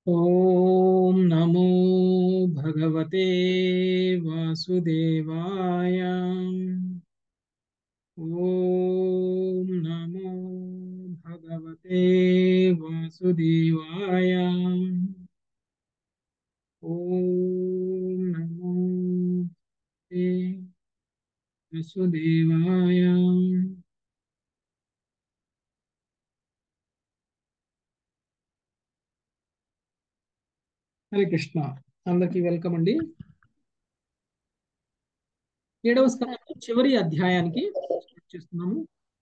ॐ नमो भगवते वासुदेवाय ॐ नमो भगवते वासुदेवाय ॐ नमो भगवते वासुदेवाय హరే కృష్ణ అందరికీ వెల్కమ్ అండి ఏడవ స్కందం చివరి అధ్యాయానికి స్టార్ట్ చేస్తున్నాము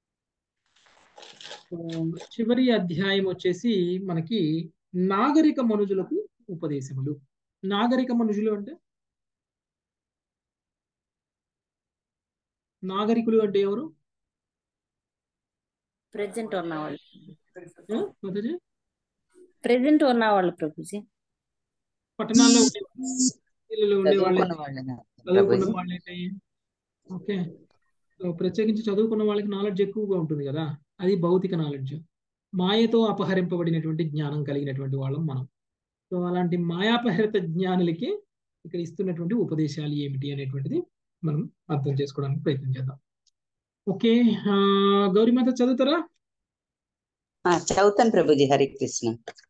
సో, చివరి అధ్యాయం వచ్చేసి మనకి నాగరిక మనుజులకు ఉపదేశములు నాగరిక మనుజులు అంటే నాగరికులు అంటే ఎవరు ప్రెసెంట్ ఉన్నవాళ్ళు ఆ, మాతాజీ? ప్రెసెంట్ ఉన్నవాళ్ళు ప్రభుజీ పట్టణాల్లో ఉండేవాళ్ళు ఇళ్ళలో ఉండేవాళ్ళు చదువుకున్న వాళ్ళని చదువుకున్న ప్రభుజీ వాళ్ళైతే ఓకే సో ప్రత్యేకించి చదువుకున్న వాళ్ళకి నాలెడ్జ్ ఎక్కువగా ఉంటుంది కదా అది భౌతిక నాలెడ్జ్ మాయతో అపహరింపబడినటువంటి జ్ఞానం కలిగినటువంటి వాళ్ళం మనం సో అలాంటి మాయాపహరిత జ్ఞానులకి ఇక్కడ ఇస్తున్నటువంటి ఉపదేశాలు ఏమిటి అనేటువంటిది మనం అర్థం చేసుకోవడానికి ప్రయత్నం చేద్దాం ఓకే ఆ, గౌరీమాత చదువుతారా ఆ, చదువుతాను ప్రభుజీ హరి కృష్ణ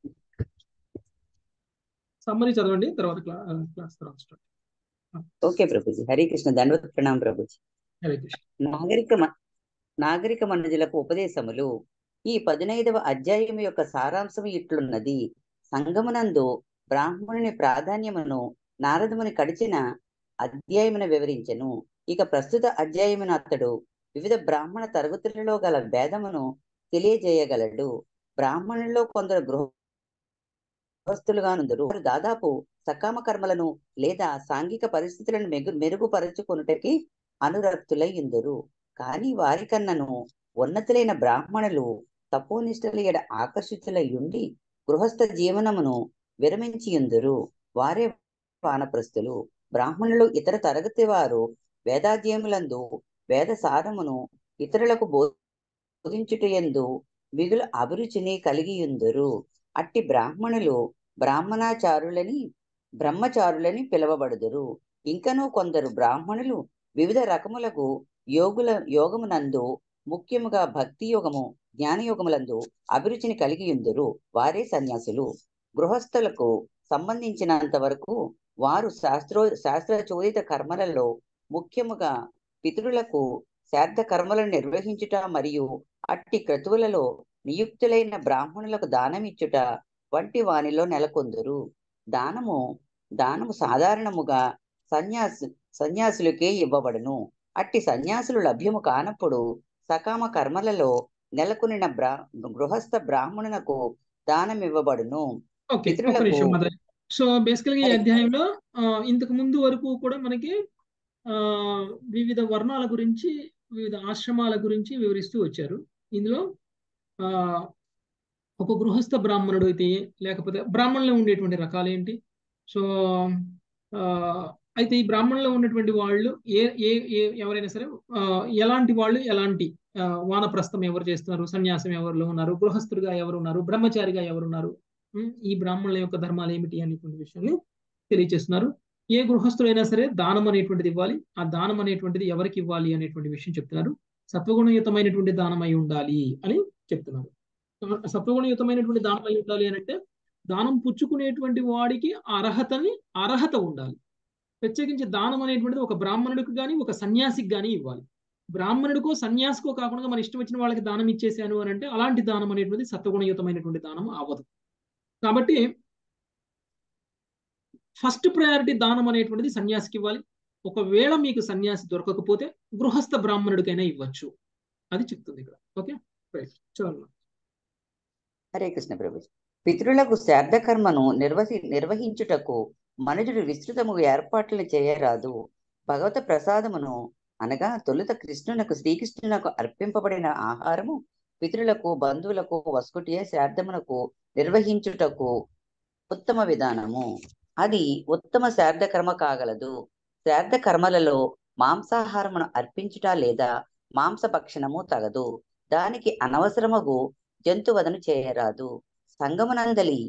సమ్మరీ చదవండి తర్వాత క్లా క్లాస్ తర్వాత స్టార్ట్ ఓకే ప్రభుజీ హరి కృష్ణ దండవత్ ప్రణాం ప్రభుజీ హరే కృష్ణ నాగరిక మ- నాగరిక మనుజులకు ఉపదేశములు ఈ పదునైదవ అధ్యాయం యొక్క సారాంశం ఇట్లున్నది సంగమునందు బ్రాహ్మణుని ప్రాధాన్యమును నారదముని కడిచిన అధ్యాయమును వివరించెను ఇక ప్రస్తుత అధ్యాయమును అతడు వివిధ బ్రాహ్మణ తరగతులలో గల భేదమును తెలియజేయగలడు బ్రాహ్మణుల్లో కొందరు గృహ గృహస్థులుగానుందరు వారు దాదాపు సకామ కర్మలను లేదా సాంఘిక పరిస్థితులను మెగు మెరుగుపరుచుకొనుటకి అనురక్తులై ఉందరు కానీ వారికన్నను ఉన్నతులైన బ్రాహ్మణులు తపోనిష్టల ఎడ ఆకర్షితులై ఉండి గృహస్థ జీవనమును విరమించియుందురు వారే వానప్రస్థులు బ్రాహ్మణులు ఇతర తరగతి వారు వేదాధ్యయములందు వేద సారమును ఇతరులకు బోధించుటయందు మిగులు అభిరుచిని కలిగియుందురు అట్టి బ్రాహ్మణులు బ్రాహ్మణాచారులని బ్రహ్మచారులని పిలువబడుదురు ఇంకనూ కొందరు బ్రాహ్మణులు వివిధ రకములకు యోగుల యోగమునందు ముఖ్యముగా భక్తి యోగము జ్ఞానయోగములందు అభిరుచిని కలిగి ఉందరు వారే సన్యాసులు గృహస్థులకు సంబంధించినంత వరకు వారు శాస్త్రో శాస్త్ర చోదిత కర్మలలో ముఖ్యముగా పితరులకు శ్రాద్ధ కర్మలను నిర్వహించుట మరియు అట్టి క్రతువులలో నియుక్తులైన బ్రాహ్మణులకు దానమిచ్చుట వంటి వానిలో నెలకొందురు దానము దానము సాధారణముగా సన్యాసి సన్యాసులకే ఇవ్వబడును అట్టి సన్యాసులు లభ్యము కానప్పుడు సకామ కర్మలలో నెలకొనిన బ్రా గృహస్థ బ్రాహ్మణునకు దానం ఇవ్వబడును ఓకే ఒక పితరులకు నిమిషం మాతాజీ సో బేసికల్గా ఈ హరి అధ్యాయంలో ఆ, ఇంతకు ముందు వరకు కూడా మనకి ఆ వివిధ వర్ణాల గురించి వివిధ ఆశ్రమాల గురించి వివరిస్తూ వచ్చారు ఇందులో ఆ ఒక గృహస్థ బ్రాహ్మణుడు అయితే లేకపోతే బ్రాహ్మణులో ఉండేటువంటి రకాలు ఏంటి సో ఆ, అయితే ఈ బ్రాహ్మణులో ఉన్నటువంటి వాళ్ళు ఏ ఏ ఏ ఎవరైనా సరే ఆ, ఎలాంటి వాళ్ళు ఎలాంటి ఆ, వానప్రస్థం ఎవరు చేస్తున్నారు సన్యాసం ఎవరిలో ఉన్నారు గృహస్థుడిగా ఎవరు ఉన్నారు బ్రహ్మచారిగా ఎవరు ఉన్నారు ఉమ్, ఈ బ్రాహ్మణుల యొక్క ధర్మాలు ఏమిటి అనేటువంటి విషయాన్ని తెలియజేస్తున్నారు ఏ గృహస్థుడైనా సరే దానం అనేటువంటిది ఇవ్వాలి ఆ దానం అనేటువంటిది ఎవరికి ఇవ్వాలి అనేటువంటి విషయం చెప్తున్నారు సత్వగుణయుతమైనటువంటి దానం అయి ఉండాలి అని చెప్తున్నారు సత్వగుణయుతమైనటువంటి దానం అయి ఉండాలి అని అంటే దానం పుచ్చుకునేటువంటి వాడికి అర్హతని అర్హత ఉండాలి ప్రత్యేకించి దానం అనేటువంటిది ఒక బ్రాహ్మణుడికి కానీ ఒక సన్యాసికి కానీ ఇవ్వాలి బ్రాహ్మణుడికో సన్యాసికో కాకుండా మన ఇష్టం వచ్చిన వాళ్ళకి దానం ఇచ్చేసాను అని అంటే అలాంటి దానం అనేటువంటి సత్వగుణయుతమైనటువంటి దానం అవ్వదు కాబట్టి ఫస్ట్ ప్రయారిటీ దానం అనేటువంటిది సన్యాసికి ఇవ్వాలి ఒకవేళ మీకు సన్యాసి దొరకకపోతే గృహస్థ బ్రాహ్మణుడికైనా ఇవ్వచ్చు అది చెప్తుంది ఇక్కడ ఓకే రైట్ చాలు హరే కృష్ణ ప్రభు పితరులకు శ్రాద్ధ కర్మను నిర్వహి నిర్వహించుటకు మనుజుడు విస్తృతము ఏర్పాట్లు చేయరాదు భగవత ప్రసాదమును అనగా తొలుత కృష్ణునకు శ్రీకృష్ణునకు అర్పింపబడిన ఆహారము పితరులకు బంధువులకు వసుకుటియ శ్రాద్ధమునకు నిర్వహించుటకు ఉత్తమ విధానము అది ఉత్తమ శ్రాద్ధ కర్మ కాగలదు శ్రాద్ధ కర్మలలో మాంసాహారమును అర్పించుట లేదా మాంసభక్షణము తగదు దానికి అనవసరమగు జంతువదను చేయరాదు సంగమునందలి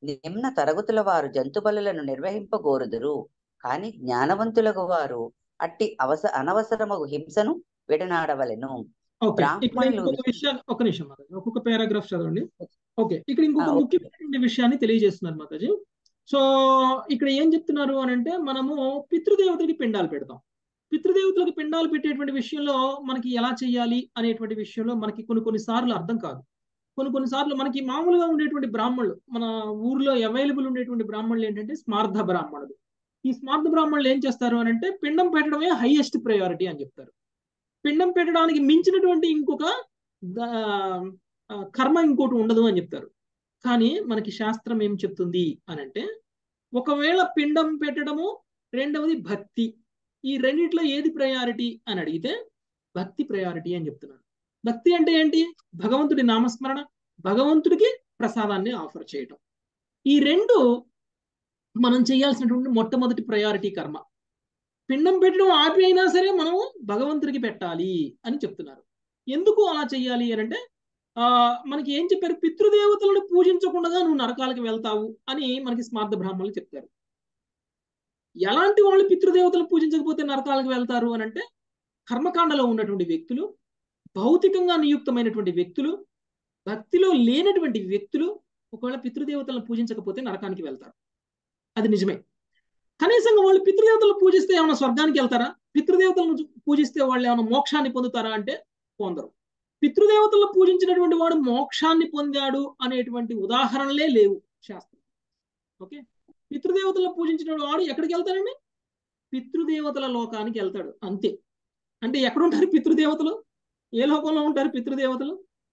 నిమ్న తరగతుల వారు జంతు బలులను నిర్వహింపగోరుదురు కాని జ్ఞానవంతులకు వారు అట్టి అవస అనవసరమగు హింసను విడనాడవలెను ఓకే ఇక్కడ బ్రాహ్మణులు ఇంకొక విషయాన్ని ఒక నిమిషం మాతాజీ ఒక్కొక్క పారాగ్రాఫ్ చదవండి ఓకే ఇక్కడ ఇంకొక ఆ, ఓకే. ముఖ్యమైనటువంటి విషయాన్ని తెలియజేస్తున్నారు మాతాజీ సో ఇక్కడ ఏం చెప్తున్నారు అని అంటే మనము పితృదేవతలకి పిండాలు పెడతాం పితృదేవతలకు పిండాలు పెట్టేటువంటి విషయంలో మనకి ఎలా చేయాలి అనేటువంటి విషయంలో మనకి కొన్ని కొన్ని సార్లు అర్థం కాదు కొన్ని కొన్ని సార్లు మనకి మామూలుగా ఉండేటువంటి బ్రాహ్మణులు మన ఊర్లో అవైలబుల్ ఉండేటువంటి బ్రాహ్మణులు ఏంటంటే స్మార్థ బ్రాహ్మణులు ఈ స్మార్థ బ్రాహ్మణులు ఏం చేస్తారు అని అంటే పిండం పెట్టడమే హైయెస్ట్ ప్రయారిటీ అని చెప్తారు పిండం పెట్టడానికి మించినటువంటి ఇంకొక ద- ఆ, కర్మ ఇంకోటి ఉండదు అని చెప్తారు కానీ మనకి శాస్త్రం ఏం చెప్తుంది అని అంటే ఒకవేళ పిండం పెట్టడము రెండవది భక్తి ఈ రెండిట్లో ఏది ప్రయారిటీ అని అడిగితే భక్తి ప్రయారిటీ అని చెప్తున్నారు భక్తి అంటే ఏంటి భగవంతుడి నామస్మరణ భగవంతుడికి ప్రసాదాన్ని ఆఫర్ చేయటం ఈ రెండు మనం చేయాల్సినటువంటి మొట్టమొదటి ప్రయారిటీ కర్మ పిండం పెట్టడం ఆపి అయినా సరే మనం భగవంతుడికి పెట్టాలి అని చెప్తున్నారు ఎందుకు అలా చెయ్యాలి అని అంటే ఆ మనకి ఏం చెప్పారు పితృదేవతలను పూజించకుండా నువ్వు నరకాలకు వెళ్తావు అని మనకి స్మార్థ బ్రాహ్మణులు చెప్తారు ఎలాంటి వాళ్ళు పితృదేవతలు పూజించకపోతే నరకాలకు వెళ్తారు అని అంటే కర్మకాండలో ఉన్నటువంటి వ్యక్తులు భౌతికంగా నియుక్తమైనటువంటి వ్యక్తులు భక్తిలో లేనటువంటి వ్యక్తులు ఒకవేళ పితృదేవతలను పూజించకపోతే నరకానికి వెళ్తారు అది నిజమే కనీసంగా వాళ్ళు పితృదేవతలను పూజిస్తే ఏమైనా స్వర్గానికి వెళ్తారా పితృదేవతలను పూజిస్తే వాళ్ళు ఏమైనా మోక్షాన్ని పొందుతారా అంటే పొందరు పితృదేవతలను పూజించినటువంటి వాడు మోక్షాన్ని పొందాడు అనేటువంటి ఉదాహరణలే లేవు శాస్త్రం ఓకే పితృదేవతలను పూజించిన వాడు ఎక్కడికి వెళ్తాడండి పితృదేవతల లోకానికి వెళ్తాడు అంతే అంటే ఎక్కడ ఉంటారు పితృదేవతలు ఏ లోకంలో ఉంటారు పితృదేవతలు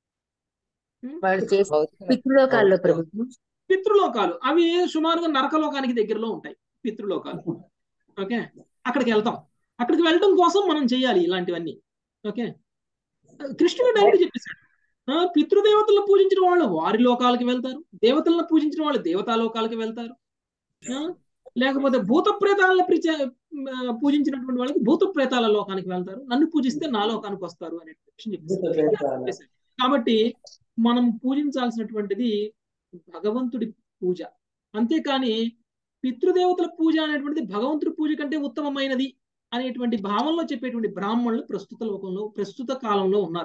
వాళ్ళు చేసే భౌతిక- పితృలోకాల్లో భౌతిక- ప్రభుత్వం పితృలోకాలు అవి సుమారుగా నరకలోకానికి దగ్గరలో ఉంటాయి పితృలోకాలు ఓకే అక్కడికి వెళ్తాం అక్కడికి వెళ్ళడం కోసం మనం చేయాలి ఇలాంటివన్నీ ఓకే కృష్ణుడు డైరెక్ట్ చెప్పేశాడు ఆ, పితృదేవతలను పూజించిన వాళ్ళు వారి లోకాలకి వెళ్తారు దేవతలను పూజించిన వాళ్ళు దేవతా లోకాలకి వెళ్తారు ఆ, లేకపోతే భూత ప్రేతాలను ప్రిచ ఆ, పూజించినటువంటి వాళ్ళకి భూత ప్రేతాల లోకానికి వెళ్తారు నన్ను పూజిస్తే నా లోకానికి వస్తారు అనే విషయం చెప్పేశాడు కాబట్టి మనం పూజించాల్సినటువంటిది భగవంతుడి పూజ అంతేకాని పితృదేవతల పూజ అనేటువంటిది భగవంతుడి పూజ కంటే ఉత్తమమైనది అనేటువంటి భావంలో చెప్పేటువంటి బ్రాహ్మణులు ప్రస్తుత లోకంలో ప్రస్తుత కాలంలో ఉన్నారు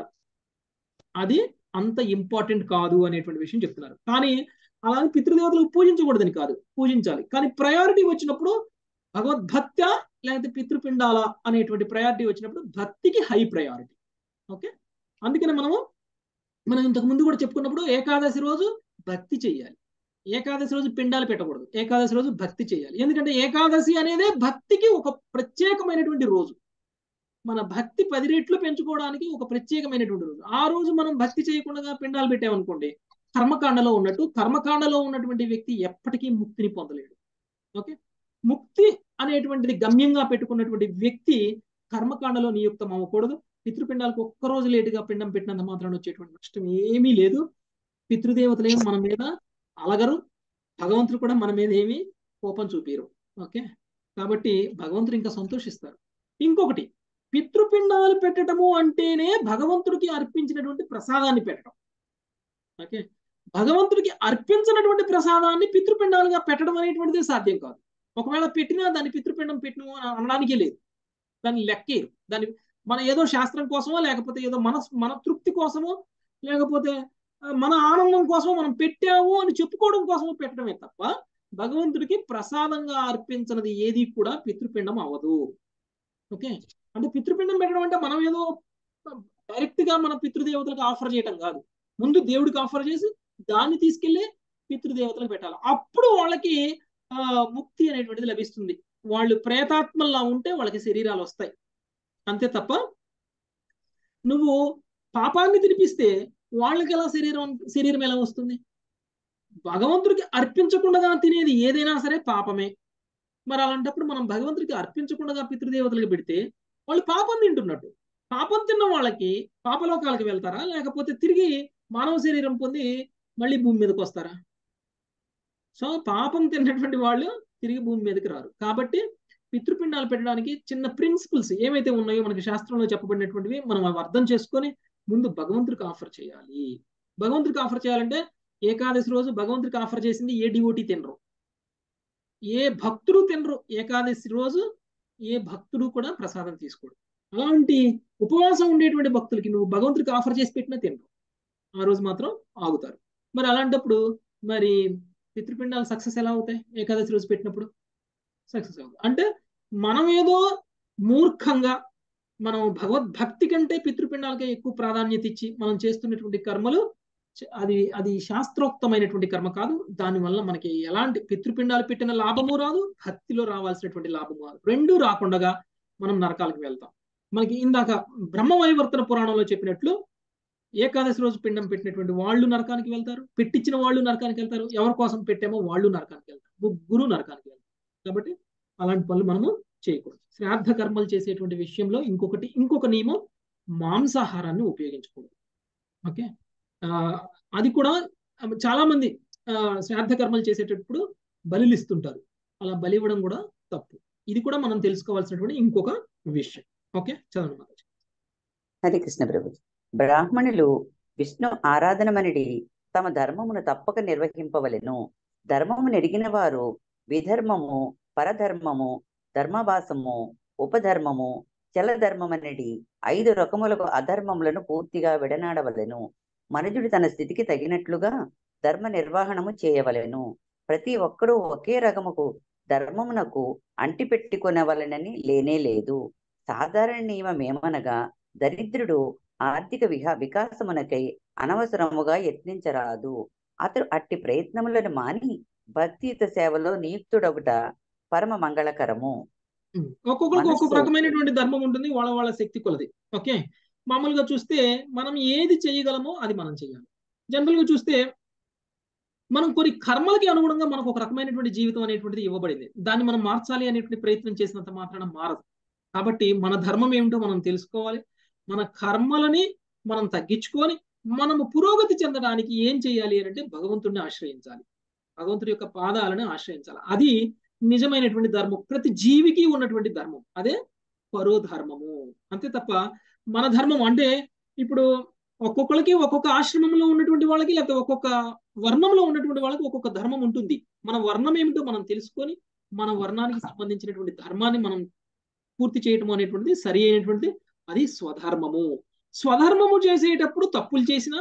అది అంత ఇంపార్టెంట్ కాదు అనేటువంటి విషయం చెప్తున్నారు కానీ అలాగే పితృదేవతలకు పూజించకూడదని కాదు పూజించాలి కానీ ప్రయారిటీ వచ్చినప్పుడు భగవద్భక్త్య లేకపోతే పితృపిండాల అనేటువంటి ప్రయారిటీ వచ్చినప్పుడు భక్తికి హై ప్రయారిటీ ఓకే అందుకని మనము మనం ఇంతకు ముందు కూడా చెప్పుకున్నప్పుడు ఏకాదశి రోజు భక్తి చేయాలి ఏకాదశి రోజు పిండాలు పెట్టకూడదు ఏకాదశి రోజు భక్తి చేయాలి ఎందుకంటే ఏకాదశి అనేదే భక్తికి ఒక ప్రత్యేకమైనటువంటి రోజు మన భక్తి పది రెట్లు పెంచుకోవడానికి ఒక ప్రత్యేకమైనటువంటి రోజు ఆ రోజు మనం భక్తి చేయకుండా పిండాలు పెట్టామనుకోండి కర్మకాండలో ఉన్నట్టు కర్మకాండలో ఉన్నటువంటి వ్యక్తి ఎప్పటికీ ముక్తిని పొందలేడు ఓకే ముక్తి అనేటువంటిది గమ్యంగా పెట్టుకున్నటువంటి వ్యక్తి కర్మకాండలో నియుక్తం అవ్వకూడదు పితృపిండాలకు ఒక్కరోజు లేటుగా పిండం పెట్టినంత మాత్రాన వచ్చేటువంటి నష్టం ఏమీ లేదు పితృదేవతలు ఏం మన మీద అలగరు భగవంతుడు కూడా మన మీద ఏమీ కోపం చూపిరు ఓకే కాబట్టి భగవంతుడు ఇంకా సంతోషిస్తారు ఇంకొకటి పితృపిండాలు పెట్టడము అంటేనే భగవంతుడికి అర్పించినటువంటి ప్రసాదాన్ని పెట్టడం ఓకే భగవంతుడికి అర్పించినటువంటి ప్రసాదాన్ని పితృపిండాలుగా పెట్టడం అనేటువంటిది సాధ్యం కాదు ఒకవేళ పెట్టినా దాన్ని పితృపిండం పెట్టిన అనడానికి లేదు దాన్ని లెక్కేరు దాన్ని మన ఏదో శాస్త్రం కోసమో లేకపోతే ఏదో మన మన తృప్తి కోసమో లేకపోతే ఆ, మన ఆనందం కోసమో మనం పెట్టాము అని చెప్పుకోవడం కోసమో పెట్టడమే తప్ప భగవంతుడికి ప్రసాదంగా అర్పించినది ఏది కూడా పితృపిండం అవ్వదు ఓకే అంటే పితృపిండం పెట్టడం అంటే మనం ఏదో డైరెక్ట్ గా మన పితృదేవతలకు ఆఫర్ చేయడం కాదు ముందు దేవుడికి ఆఫర్ చేసి దాన్ని తీసుకెళ్లి పితృదేవతలకు పెట్టాలి అప్పుడు వాళ్ళకి ఆ ముక్తి అనేటువంటిది లభిస్తుంది వాళ్ళు ప్రేతాత్మల్లా ఉంటే వాళ్ళకి శరీరాలు వస్తాయి అంతే తప్ప నువ్వు పాపాన్ని తినిపిస్తే వాళ్ళకి ఎలా శరీరం శరీరం ఎలా వస్తుంది భగవంతుడికి అర్పించకుండా తినేది ఏదైనా సరే పాపమే మరి అలాంటప్పుడు మనం భగవంతుడికి అర్పించకుండా పితృదేవతలకు పెడితే వాళ్ళు పాపం తింటున్నట్టు పాపం తిన్న వాళ్ళకి పాపలోకాలకు వెళ్తారా లేకపోతే తిరిగి మానవ శరీరం పొంది మళ్ళీ భూమి మీదకి వస్తారా సో పాపం తిన్నటువంటి వాళ్ళు తిరిగి భూమి మీదకి రారు కాబట్టి పితృపిండాలు పెట్టడానికి చిన్న ప్రిన్సిపల్స్ ఏమైతే ఉన్నాయో మనకి శాస్త్రంలో చెప్పబడినటువంటివి మనం అవి అర్థం చేసుకొని ముందు భగవంతుడికి ఆఫర్ చేయాలి భగవంతుడికి ఆఫర్ చేయాలంటే ఏకాదశి రోజు భగవంతుడికి ఆఫర్ చేసింది ఏ డివోటీ తినరు ఏ భక్తుడు తినరు ఏకాదశి రోజు ఏ భక్తుడు కూడా ప్రసాదం తీసుకోడు అలాంటి ఉపవాసం ఉండేటువంటి భక్తులకి నువ్వు భగవంతుడికి ఆఫర్ చేసి పెట్టినా తినరు ఆ రోజు మాత్రం ఆగుతారు మరి అలాంటప్పుడు మరి పితృపిండాలు సక్సెస్ ఎలా అవుతాయి ఏకాదశి రోజు పెట్టినప్పుడు సక్సెస్ అవుతాయి అంటే మనం ఏదో మూర్ఖంగా మనం భగవద్భక్తి కంటే పితృపిండాలకే ఎక్కువ ప్రాధాన్యత ఇచ్చి మనం చేస్తున్నటువంటి కర్మలు చ- అది అది శాస్త్రోక్తమైనటువంటి కర్మ కాదు దానివల్ల మనకి ఎలాంటి పితృపిండాలు పెట్టిన లాభము రాదు భక్తిలో రావాల్సినటువంటి లాభము రాదు రెండూ రాకుండా మనం నరకాలకు వెళ్తాం మనకి ఇందాక బ్రహ్మవైవర్తన పురాణంలో చెప్పినట్లు ఏకాదశి రోజు పిండం పెట్టినటువంటి వాళ్ళు నరకానికి వెళ్తారు పెట్టించిన వాళ్ళు నరకానికి వెళ్తారు ఎవరి కోసం పెట్టామో వాళ్ళు నరకానికి వెళ్తారు ముగ్గురు నరకానికి వెళ్తారు కాబట్టి అలాంటి పనులు మనము చేయకూడదు శ్రాద్ధ కర్మలు చేసేటువంటి విషయంలో ఇంకొకటి ఇంకొక నియమం మాంసాహారాన్ని ఉపయోగించకూడదు ఓకే ఆ, అది కూడా ఆ, చాలా మంది ఆ, శ్రాద్ధ కర్మలు చేసేటప్పుడు బలిలు ఇస్తుంటారు అలా బలి ఇవ్వడం కూడా తప్పు ఇది కూడా మనం తెలుసుకోవాల్సినటువంటి ఇంకొక విషయం ఓకే చదవండి మాతాజీ హరి కృష్ణ ప్రభు బ్రాహ్మణులు విష్ణు ఆరాధనమనిడి తమ ధర్మమును తప్పక నిర్వహింపవలెను ధర్మము నెరిగిన వారు విధర్మము పరధర్మము ధర్మభాసము ఉపధర్మము చలధర్మమనడి ఐదు రకములకు అధర్మములను పూర్తిగా విడనాడవలెను మనుజుడు తన స్థితికి తగినట్లుగా ధర్మ నిర్వహణము చేయవలెను ప్రతి ఒక్కరూ ఒకే రకముకు ధర్మమునకు అంటిపెట్టుకొనవలెనని లేనే లేదు సాధారణ నియమం ఏమనగా దరిద్రుడు ఆర్థిక విహా వికాసమునకై అనవసరముగా యత్నించరాదు అతడు అట్టి ప్రయత్నములను మాని భక్తియుత సేవలో నియుక్తుడొకట పరమ మంగళకరము ఉమ్. ఒక్కొక్కరికి ఒక్కొక్క మనస్సు- రకమైనటువంటి ధర్మం ఉంటుంది వాళ్ళ వాళ్ళ శక్తి కొలది ఓకే మామూలుగా చూస్తే మనం ఏది చేయగలమో అది మనం చేయాలి జనరల్ గా చూస్తే మనం కొన్ని కర్మలకి అనుగుణంగా మనకు ఒక రకమైనటువంటి జీవితం అనేటువంటిది ఇవ్వబడింది దాన్ని మనం మార్చాలి అనేటువంటి ప్రయత్నం చేసినంత మాత్రాన మారదు కాబట్టి మన ధర్మం ఏమిటో మనం తెలుసుకోవాలి మన కర్మలని మనం తగ్గించుకొని మనము పురోగతి చెందడానికి ఏం చేయాలి అని అంటే భగవంతుడిని ఆశ్రయించాలి భగవంతుడి యొక్క పాదాలను ఆశ్రయించాలి అది నిజమైనటువంటి ధర్మం ప్రతి జీవికి ఉన్నటువంటి ధర్మం అదే పరోధర్మము అంతే తప్ప మన ధర్మం అంటే ఇప్పుడు ఒక్కొక్కరికి ఒక్కొక్క ఆశ్రమంలో ఉన్నటువంటి వాళ్ళకి లేకపోతే ఒక్కొక్క వర్ణంలో ఉన్నటువంటి వాళ్ళకి ఒక్కొక్క ధర్మం ఉంటుంది మన వర్ణం ఏమిటో మనం తెలుసుకొని మన వర్ణానికి సంబంధించినటువంటి ధర్మాన్ని మనం పూర్తి చేయటం అనేటువంటిది సరి అయినటువంటిది అది స్వధర్మము స్వధర్మము చేసేటప్పుడు తప్పులు చేసినా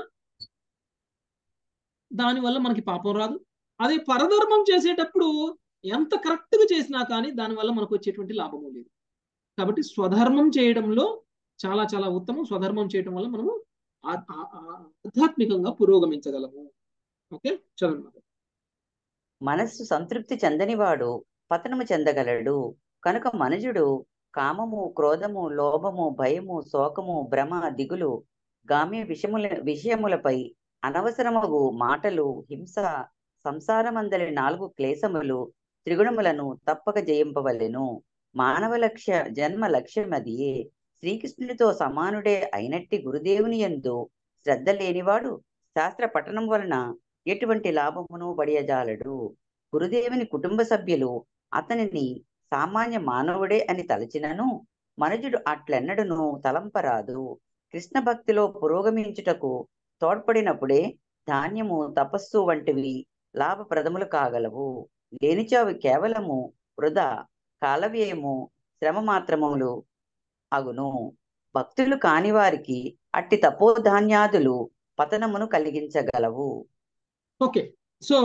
దానివల్ల మనకి పాపం రాదు అదే పరధర్మం చేసేటప్పుడు ఎంత కరెక్ట్ గా చేసినా కానీ దానివల్ల మనకు వచ్చేటువంటి లాభము లేదు కాబట్టి స్వధర్మం చేయడంలో చాలా చాలా ఉత్తమం స్వధర్మం చేయడం వల్ల మనము ఆ- ఆ- ఆ- ఆధ్యాత్మికంగా పురోగమించగలము ఓకే చదవండి మనస్సు సంతృప్తి చెందనివాడు పతనము చెందగలడు కనుక మనుజుడు కామము క్రోధము లోభము భయము శోకము భ్రమ దిగులు గామ్య విషముల విషయములపై అనవసరమగు మాటలు హింస సంసారమందలి నాలుగు క్లేశములు త్రిగుణములను తప్పక జయింపవలెను మానవ లక్ష్య జన్మ లక్ష్యమదియే శ్రీకృష్ణుడితో సమానుడే అయినట్టి గురుదేవుని యందు శ్రద్ధ లేనివాడు శాస్త్ర పఠనం వలన ఎటువంటి లాభమును పడియజాలడు గురుదేవుని కుటుంబ సభ్యులు అతనిని సామాన్య మానవుడే అని తలచినను మనుజుడు అట్లెన్నడును తలంపరాదు కృష్ణ భక్తిలో పురోగమించుటకు తోడ్పడినప్పుడే ధాన్యము తపస్సు వంటివి లాభప్రదములు కాగలవు లేనిచో అవి కేవలము వృధా కాలవ్యయము శ్రమ మాత్రములు అగును భక్తులు కాని వారికి అట్టి తపోధాన్యాదులు పతనమును కలిగించగలవు ఓకే సో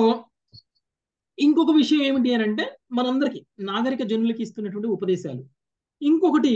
ఇంకొక విషయం ఏమిటి అని అంటే మనందరికి నాగరిక జనులకి ఇస్తున్నటువంటి ఉపదేశాలు ఇంకొకటి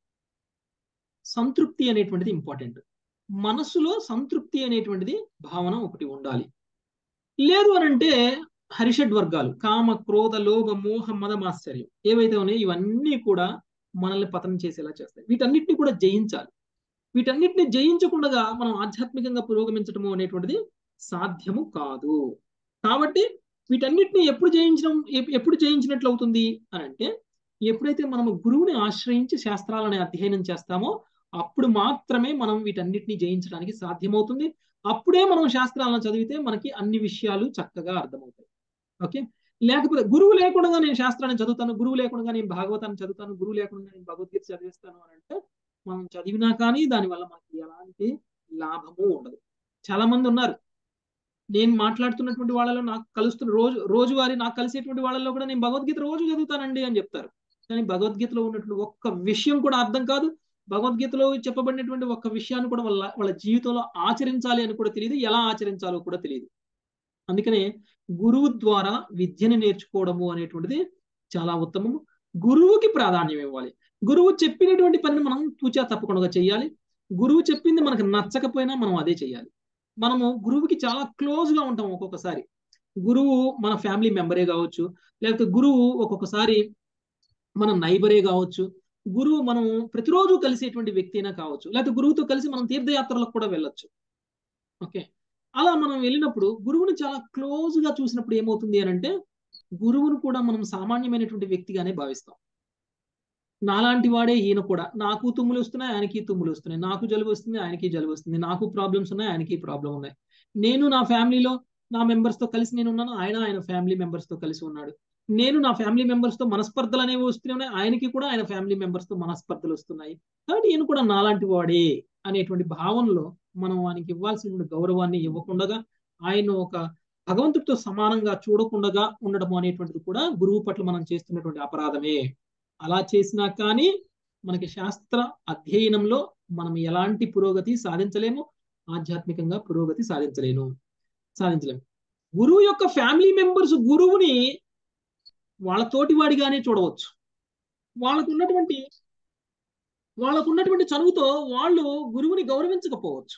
సంతృప్తి అనేటువంటిది ఇంపార్టెంట్ మనస్సులో సంతృప్తి అనేటువంటిది భావన ఒకటి ఉండాలి లేదు అని అంటే హరిషడ్ వర్గాలు కామ క్రోధ లోభ మోహ మదమాశ్చర్యం ఏవైతే ఉన్నాయో ఇవన్నీ కూడా మనల్ని పతనం చేసేలా చేస్తాయి వీటన్నిటిని కూడా జయించాలి వీటన్నిటిని జయించకుండా మనం ఆధ్యాత్మికంగా పురోగమించడము అనేటువంటిది సాధ్యము కాదు కాబట్టి వీటన్నిటిని ఎప్పుడు జయించడం ఎప్- ఎప్పుడు జయించినట్లు అవుతుంది అని అంటే ఎప్పుడైతే మనము గురువుని ఆశ్రయించి శాస్త్రాలను అధ్యయనం చేస్తామో అప్పుడు మాత్రమే మనం వీటన్నిటిని జయించడానికి సాధ్యమవుతుంది అప్పుడే మనం శాస్త్రాలను చదివితే మనకి అన్ని విషయాలు చక్కగా అర్థమవుతాయి ఓకే లేకపోతే గురువు లేకుండా నేను శాస్త్రాన్ని చదువుతాను గురువు లేకుండా నేను భాగవతాన్ని చదువుతాను గురువు లేకుండా నేను భగవద్గీత చదివిస్తాను అని అంటే మనం చదివినా కానీ దానివల్ల మనకి ఎలాంటి లాభము ఉండదు చాలా మంది ఉన్నారు నేను మాట్లాడుతున్నటువంటి వాళ్ళలో నాకు కలుస్తున్న రోజు రోజువారీ నాకు కలిసేటువంటి వాళ్ళలో కూడా నేను భగవద్గీత రోజు చదువుతానండి అని చెప్తారు కానీ భగవద్గీతలో ఉన్నటువంటి ఒక్క విషయం కూడా అర్థం కాదు భగవద్గీతలో చెప్పబడినటువంటి ఒక్క విషయాన్ని కూడా వాళ్ళ వాళ్ళ జీవితంలో ఆచరించాలి అని కూడా తెలియదు ఎలా ఆచరించాలో కూడా తెలియదు అందుకనే గురువు ద్వారా విద్యను నేర్చుకోవడము అనేటువంటిది చాలా ఉత్తమము గురువుకి ప్రాధాన్యం ఇవ్వాలి గురువు చెప్పినటువంటి పనిని మనం తూచా తప్పకుండా చేయాలి గురువు చెప్పింది మనకు నచ్చకపోయినా మనం అదే చేయాలి మనము గురువుకి చాలా క్లోజ్ గా ఉంటాం ఒక్కొక్కసారి గురువు మన ఫ్యామిలీ మెంబరే కావచ్చు లేకపోతే గురువు ఒక్కొక్కసారి మన నైబరే కావచ్చు గురువు మనం ప్రతిరోజు కలిసేటువంటి వ్యక్తి అయినా కావచ్చు లేకపోతే గురువుతో కలిసి మనం తీర్థయాత్రలకు కూడా వెళ్ళొచ్చు ఓకే అలా మనం వెళ్ళినప్పుడు గురువుని చాలా క్లోజ్ గా చూసినప్పుడు ఏమవుతుంది అని అంటే గురువును కూడా మనం సామాన్యమైనటువంటి వ్యక్తిగానే భావిస్తాం నాలాంటి వాడే ఈయన కూడా నాకు తుమ్ములు వస్తున్నాయి ఆయనకి తుమ్ములు వస్తున్నాయి నాకు జలుబు వస్తుంది ఆయనకి జలుబు వస్తుంది నాకు ప్రాబ్లమ్స్ ఉన్నాయి ఆయనకి ప్రాబ్లం ఉన్నాయి నేను నా ఫ్యామిలీలో నా మెంబర్స్ తో కలిసి నేను ఉన్నాను ఆయన ఆయన ఫ్యామిలీ మెంబర్స్ తో కలిసి ఉన్నాడు నేను నా ఫ్యామిలీ మెంబర్స్ తో మనస్పర్ధలు అనేవి వస్తూనే ఉన్నాయి ఆయనకి కూడా ఆయన ఫ్యామిలీ మెంబర్స్ తో మనస్పర్ధలు వస్తున్నాయి కాబట్టి ఈయన కూడా నాలాంటి వాడే అనేటువంటి భావనలో మనం ఆయనకి ఇవ్వాల్సిన గౌరవాన్ని ఇవ్వకుండా ఆయన ఒక భగవంతుడితో సమానంగా చూడకుండా ఉండడం అనేటువంటిది కూడా గురువు పట్ల మనం చేస్తున్నటువంటి అపరాధమే అలా చేసినా కానీ మనకి శాస్త్ర అధ్యయనంలో మనం ఎలాంటి పురోగతి సాధించలేము ఆధ్యాత్మికంగా పురోగతి సాధించలేను సాధించలేము గురువు యొక్క ఫ్యామిలీ మెంబర్స్ గురువుని వాళ్ళ తోటి వాడిగానే చూడవచ్చు వాళ్ళకు ఉన్నటువంటి వాళ్ళకు ఉన్నటువంటి చనువుతో వాళ్ళు గురువుని గౌరవించకపోవచ్చు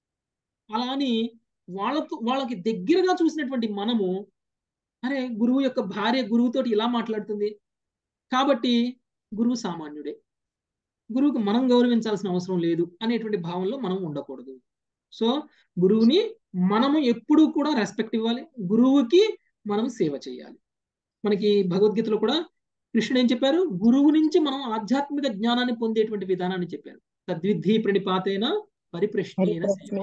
అలా అని వాళ్ళతో వాళ్ళకి దగ్గరగా చూసినటువంటి మనము అరే గురువు యొక్క భార్య గురువుతోటి ఇలా మాట్లాడుతుంది కాబట్టి గురువు సామాన్యుడే గురువుకి మనం గౌరవించాల్సిన అవసరం లేదు అనేటువంటి భావనలో మనం ఉండకూడదు సో గురువుని మనము ఎప్పుడూ కూడా రెస్పెక్ట్ ఇవ్వాలి గురువుకి మనం సేవ చేయాలి మనకి భగవద్గీతలో కూడా కృష్ణుడు ఏం చెప్పారు గురువు నుంచి మనం ఆధ్యాత్మిక జ్ఞానాన్ని పొందేటువంటి విధానాన్ని చెప్పారు తద్విద్ధి ప్రణిపాతైన పరిప్రశ్నైన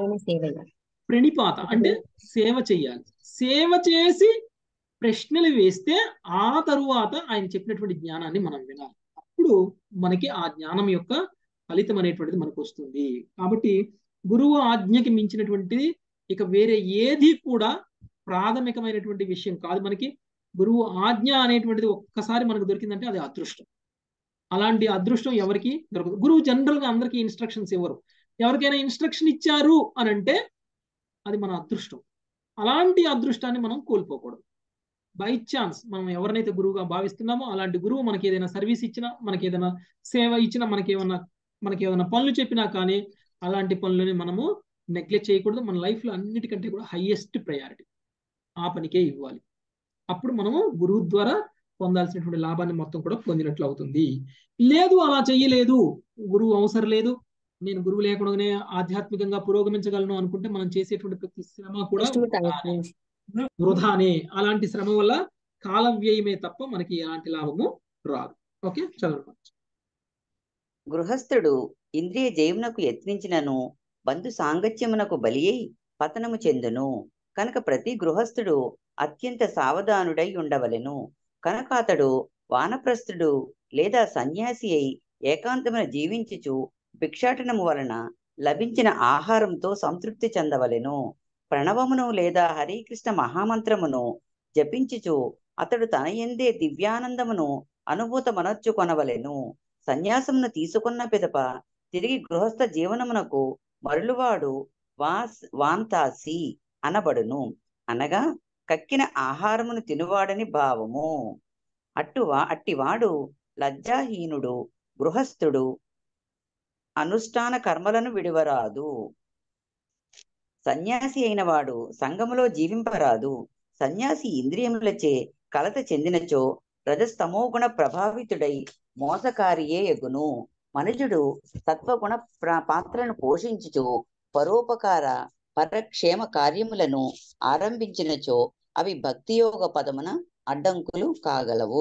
ప్రణిపాత అంటే సేవ చేయాలి సేవ చేసి ప్రశ్నలు వేస్తే ఆ తరువాత ఆయన చెప్పినటువంటి జ్ఞానాన్ని మనం వినాలి అప్పుడు మనకి ఆ జ్ఞానం యొక్క ఫలితం అనేటువంటిది మనకు వస్తుంది కాబట్టి గురువు ఆజ్ఞకి మించినటువంటిది ఇక వేరే ఏది కూడా ప్రాథమికమైనటువంటి విషయం కాదు మనకి గురువు ఆజ్ఞ అనేటువంటిది ఒక్కసారి మనకు దొరికిందంటే అది అదృష్టం అలాంటి అదృష్టం ఎవరికి దొరకదు గురువు జనరల్ గా అందరికీ ఇన్స్ట్రక్షన్స్ ఇవ్వరు ఎవరికైనా ఇన్స్ట్రక్షన్ ఇచ్చారు అని అంటే అది మన అదృష్టం అలాంటి అదృష్టాన్ని మనం కోల్పోకూడదు బై ఛాన్స్ మనం ఎవరినైతే గురువుగా భావిస్తున్నామో అలాంటి గురువు మనకి ఏదైనా సర్వీస్ ఇచ్చినా మనకి ఏదైనా సేవ ఇచ్చినా మనకి ఏమన్నా మనకి ఏదైనా పనులు చెప్పినా కానీ అలాంటి పనులని మనము నెగ్లెక్ట్ చేయకూడదు మన లైఫ్లో అన్నిటికంటే కూడా హైయెస్ట్ ప్రయారిటీ ఆ పనికే ఇవ్వాలి అప్పుడు మనము గురువు ద్వారా పొందాల్సినటువంటి లాభాన్ని మొత్తం కూడా పొందినట్లు అవుతుంది లేదు అలా చెయ్యలేదు గురువు అవసరం లేదు నేను గురువు లేకుండానే ఆధ్యాత్మికంగా పురోగమించగలను అనుకుంటే మనం చేసేటువంటి ప్రతి శ్రమ కూడా వృధానే అలాంటి శ్రమ వల్ల కాల వ్యయమే తప్ప మనకి ఎలాంటి లాభము రాదు ఓకే చదవండి గృహస్థుడు ఇంద్రియ జయమునకు యత్నించినను బంధు సాంగత్యమునకు బలి అయి పతనము చెందును కనుక ప్రతి గృహస్థుడు అత్యంత సావధానుడై ఉండవలెను కనుక అతడు వానప్రస్థుడు లేదా సన్యాసి అయి ఏకాంతమున జీవించుచు భిక్షాటనము వలన లభించిన ఆహారంతో సంతృప్తి చెందవలెను ప్రణవమును లేదా హరికృష్ణ మహామంత్రమును జపించుచు అతడు తన ఎందే దివ్యానందమును అనుభూతమనర్చు కొనవలెను సన్యాసమును తీసుకున్న పిదప తిరిగి గృహస్థ జీవనమునకు మరులువాడు వాస్ వాంతాసి అనబడును అనగా కక్కిన ఆహారమును తినువాడని భావము అట్టువా అట్టివాడు లజ్జాహీనుడు గృహస్థుడు అనుష్ఠాన కర్మలను విడివరాదు సన్యాసి అయిన వాడు సంఘములో జీవింపరాదు సన్యాసి ఇంద్రియములచే కలత చెందినచో రజస్తమోగుణ ప్రభావితుడై మోసకారియే ఎగును మనుజుడు సత్వగుణ పాత్రను పోషించుచు పరోపకార పరక్షేమ కార్యములను ఆరంభించినచో అవి భక్తియోగ పదమున అడ్డంకులు కాగలవు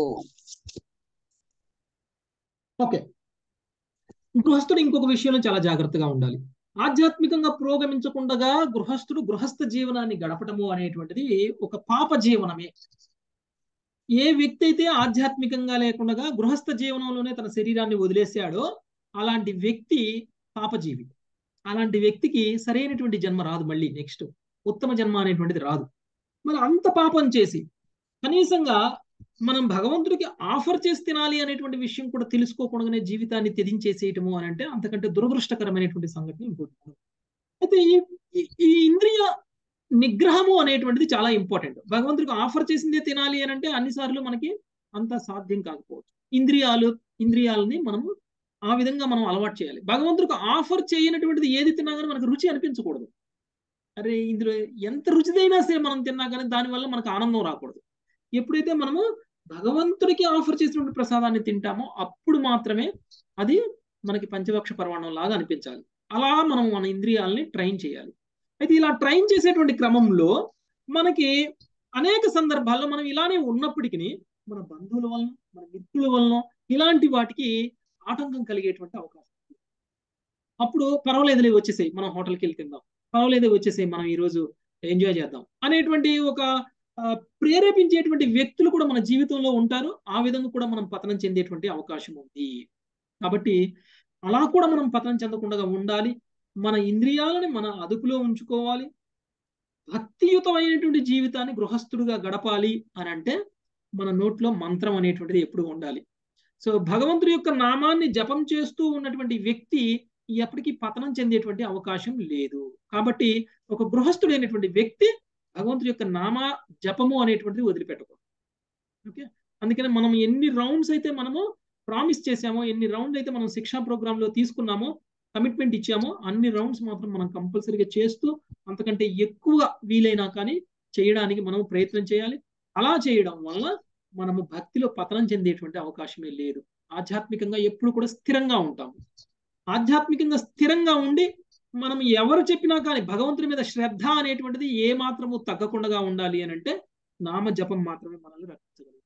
ఓకే గృహస్థుడు ఇంకొక విషయంలో చాలా జాగ్రత్తగా ఉండాలి ఆధ్యాత్మికంగా పురోగమించకుండా గృహస్థుడు గృహస్థ జీవనాన్ని గడపటము అనేటువంటిది ఒక పాప జీవనమే ఏ వ్యక్తి అయితే ఆధ్యాత్మికంగా లేకుండా గృహస్థ జీవనంలోనే తన శరీరాన్ని వదిలేశాడో అలాంటి వ్యక్తి పాపజీవి అలాంటి వ్యక్తికి సరైనటువంటి జన్మ రాదు మళ్ళీ నెక్స్ట్ ఉత్తమ జన్మ అనేటువంటిది రాదు మరి అంత పాపం చేసి కనీసంగా మనం భగవంతుడికి ఆఫర్ చేసి తినాలి అనేటువంటి విషయం కూడా తెలుసుకోకుండానే జీవితాన్ని త్యజించేసేయటము అని అంటే అంతకంటే దురదృష్టకరమైనటువంటి సంఘటన ఇంకోటి కాదు. అయితే ఈ ఈ- ఈ ఇంద్రియ నిగ్రహము అనేటువంటిది చాలా ఇంపార్టెంట్ భగవంతుడికి ఆఫర్ చేసిందే తినాలి అని అంటే అన్నిసార్లు మనకి అంత సాధ్యం కాకపోవచ్చు ఇంద్రియాలు ఇంద్రియాలని మనము ఆ విధంగా మనం అలవాటు చేయాలి భగవంతుడికి ఆఫర్ చేయనటువంటిది ఏది తిన్నా కానీ మనకు రుచి అనిపించకూడదు అరే ఇందులో ఎంత రుచిదైనా సరే మనం తిన్నా కానీ దానివల్ల మనకు ఆనందం రాకూడదు ఎప్పుడైతే మనము భగవంతుడికి ఆఫర్ చేసినటువంటి ప్రసాదాన్ని తింటామో అప్పుడు మాత్రమే అది మనకి పంచభక్ష పరమాణం లాగా అనిపించాలి అలా మనం మన ఇంద్రియాలని ట్రైన్ చేయాలి అయితే ఇలా ట్రైన్ చేసేటువంటి క్రమంలో మనకి అనేక సందర్భాల్లో మనం ఇలానే ఉన్నప్పటికీ మన బంధువుల వలన మన మిత్రుల వలన ఇలాంటి వాటికి ఆటంకం కలిగేటువంటి అవకాశం ఉంది. అప్పుడు పర్వాలేదులే వచ్చేసాయి మనం హోటల్కి వెళ్ళి తిందాం పర్వాలేదు వచ్చేసాయి మనం ఈరోజు ఎంజాయ్ చేద్దాం అనేటువంటి ఒక ఆ, ప్రేరేపించేటువంటి వ్యక్తులు కూడా మన జీవితంలో ఉంటారు ఆ విధంగా కూడా మనం పతనం చెందేటువంటి అవకాశం ఉంది కాబట్టి అలా కూడా మనం పతనం చెందకుండా ఉండాలి మన ఇంద్రియాలని మన అదుపులో ఉంచుకోవాలి భక్తియుతమైనటువంటి జీవితాన్ని గృహస్థుడుగా గడపాలి అని అంటే మన నోట్లో మంత్రం అనేటువంటిది ఎప్పుడు ఉండాలి సో భగవంతుడి యొక్క నామాన్ని జపం చేస్తూ ఉన్నటువంటి వ్యక్తి ఎప్పటికీ పతనం చెందేటువంటి అవకాశం లేదు కాబట్టి ఒక గృహస్థుడైనటువంటి వ్యక్తి భగవంతుడి యొక్క నామ జపము అనేటువంటిది వదిలిపెట్టకూడదు ఓకే అందుకని మనం ఎన్ని రౌండ్స్ అయితే మనము ప్రామిస్ చేసామో ఎన్ని రౌండ్స్ అయితే మనం శిక్షా ప్రోగ్రామ్ లో తీసుకున్నామో కమిట్మెంట్ ఇచ్చామో అన్ని రౌండ్స్ మాత్రం మనం కంపల్సరీగా చేస్తూ అంతకంటే ఎక్కువ వీలైనా కానీ చేయడానికి మనం ప్రయత్నం చేయాలి అలా చేయడం వల్ల మనము భక్తిలో పతనం చెందేటువంటి అవకాశమే లేదు ఆధ్యాత్మికంగా ఎప్పుడు కూడా స్థిరంగా ఉంటాము ఆధ్యాత్మికంగా స్థిరంగా ఉండి మనం ఎవరు చెప్పినా కానీ భగవంతుడి మీద శ్రద్ధ అనేటువంటిది ఏ మాత్రము తగ్గకుండా ఉండాలి అని అంటే నామ జపం మాత్రమే మనల్ని రక్షించగలుగుతుంది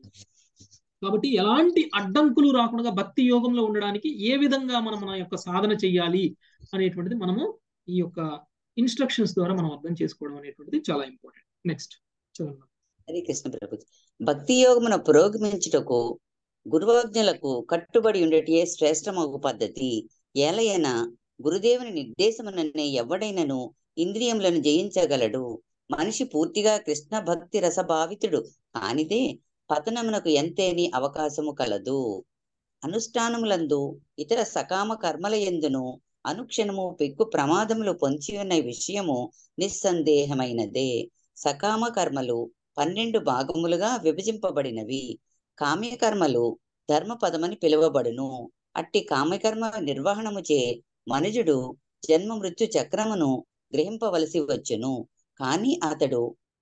కాబట్టి ఎలాంటి అడ్డంకులు రాకుండా భక్తి యోగంలో ఉండడానికి ఏ విధంగా మనం మన యొక్క సాధన చెయ్యాలి అనేటువంటిది మనము ఈ యొక్క ఇన్స్ట్రక్షన్స్ ద్వారా మనం అర్థం చేసుకోవడం అనేటువంటిది చాలా ఇంపార్టెంట్ నెక్స్ట్ చూడండి హరే కృష్ణ ప్రభు భక్తి యోగమున పురోగమించుటకు గురువాజ్ఞలకు కట్టుబడి ఉండేటియే శ్రేష్టమగు పద్ధతి ఏలయన గురుదేవుని నిర్దేశముననే ఎవడైనను ఇంద్రియములను జయించగలడు మనిషి పూర్తిగా కృష్ణ భక్తి రసభావితుడు కానిదే పతనమునకు ఎంతేని అవకాశము కలదు అనుష్ఠానములందు ఇతర సకామ కర్మల ఎందును అనుక్షణము పెక్కు ప్రమాదములు పొంచి ఉన్న విషయము నిస్సందేహమైనదే సకామ కర్మలు పన్నెండు భాగములుగా విభజింపబడినవి కామ్యకర్మలు ధర్మపదమని పిలువబడును అట్టి కామ్యకర్మ నిర్వహణముచే మనుజుడు జన్మ మృత్యు చక్రమును గ్రహింపవలసి వచ్చును కాని అతడు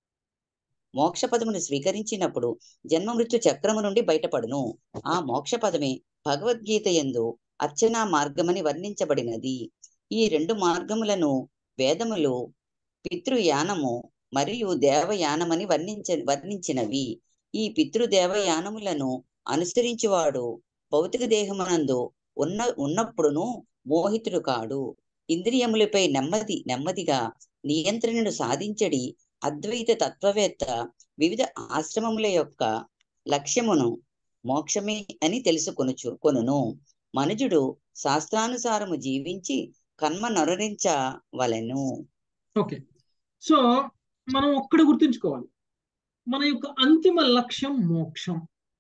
మోక్షపదమును స్వీకరించినప్పుడు జన్మ మృత్యు చక్రము నుండి బయటపడును ఆ మోక్ష పదమే భగవద్గీత ఎందు అర్చనా మార్గమని వర్ణించబడినది ఈ రెండు మార్గములను వేదములు పితృయానము మరియు దేవయానమని వర్ణించ వర్ణించినవి ఈ పితృదేవయానములను అనుసరించువాడు భౌతిక దేహమునందు ఉన్న ఉన్నప్పుడును మోహితుడు కాడు ఇంద్రియములపై నెమ్మది నెమ్మదిగా నియంత్రణను సాధించడి అద్వైత తత్వవేత్త వివిధ ఆశ్రమముల యొక్క లక్ష్యమును మోక్షమే అని తెలుసుకొనుచు కొనును మనుజుడు శాస్త్రానుసారము జీవించి కర్మ నొరరించవలెను ఓకే సో మనం ఒక్కడ గుర్తుంచుకోవాలి మన యొక్క అంతిమ లక్ష్యం మోక్షం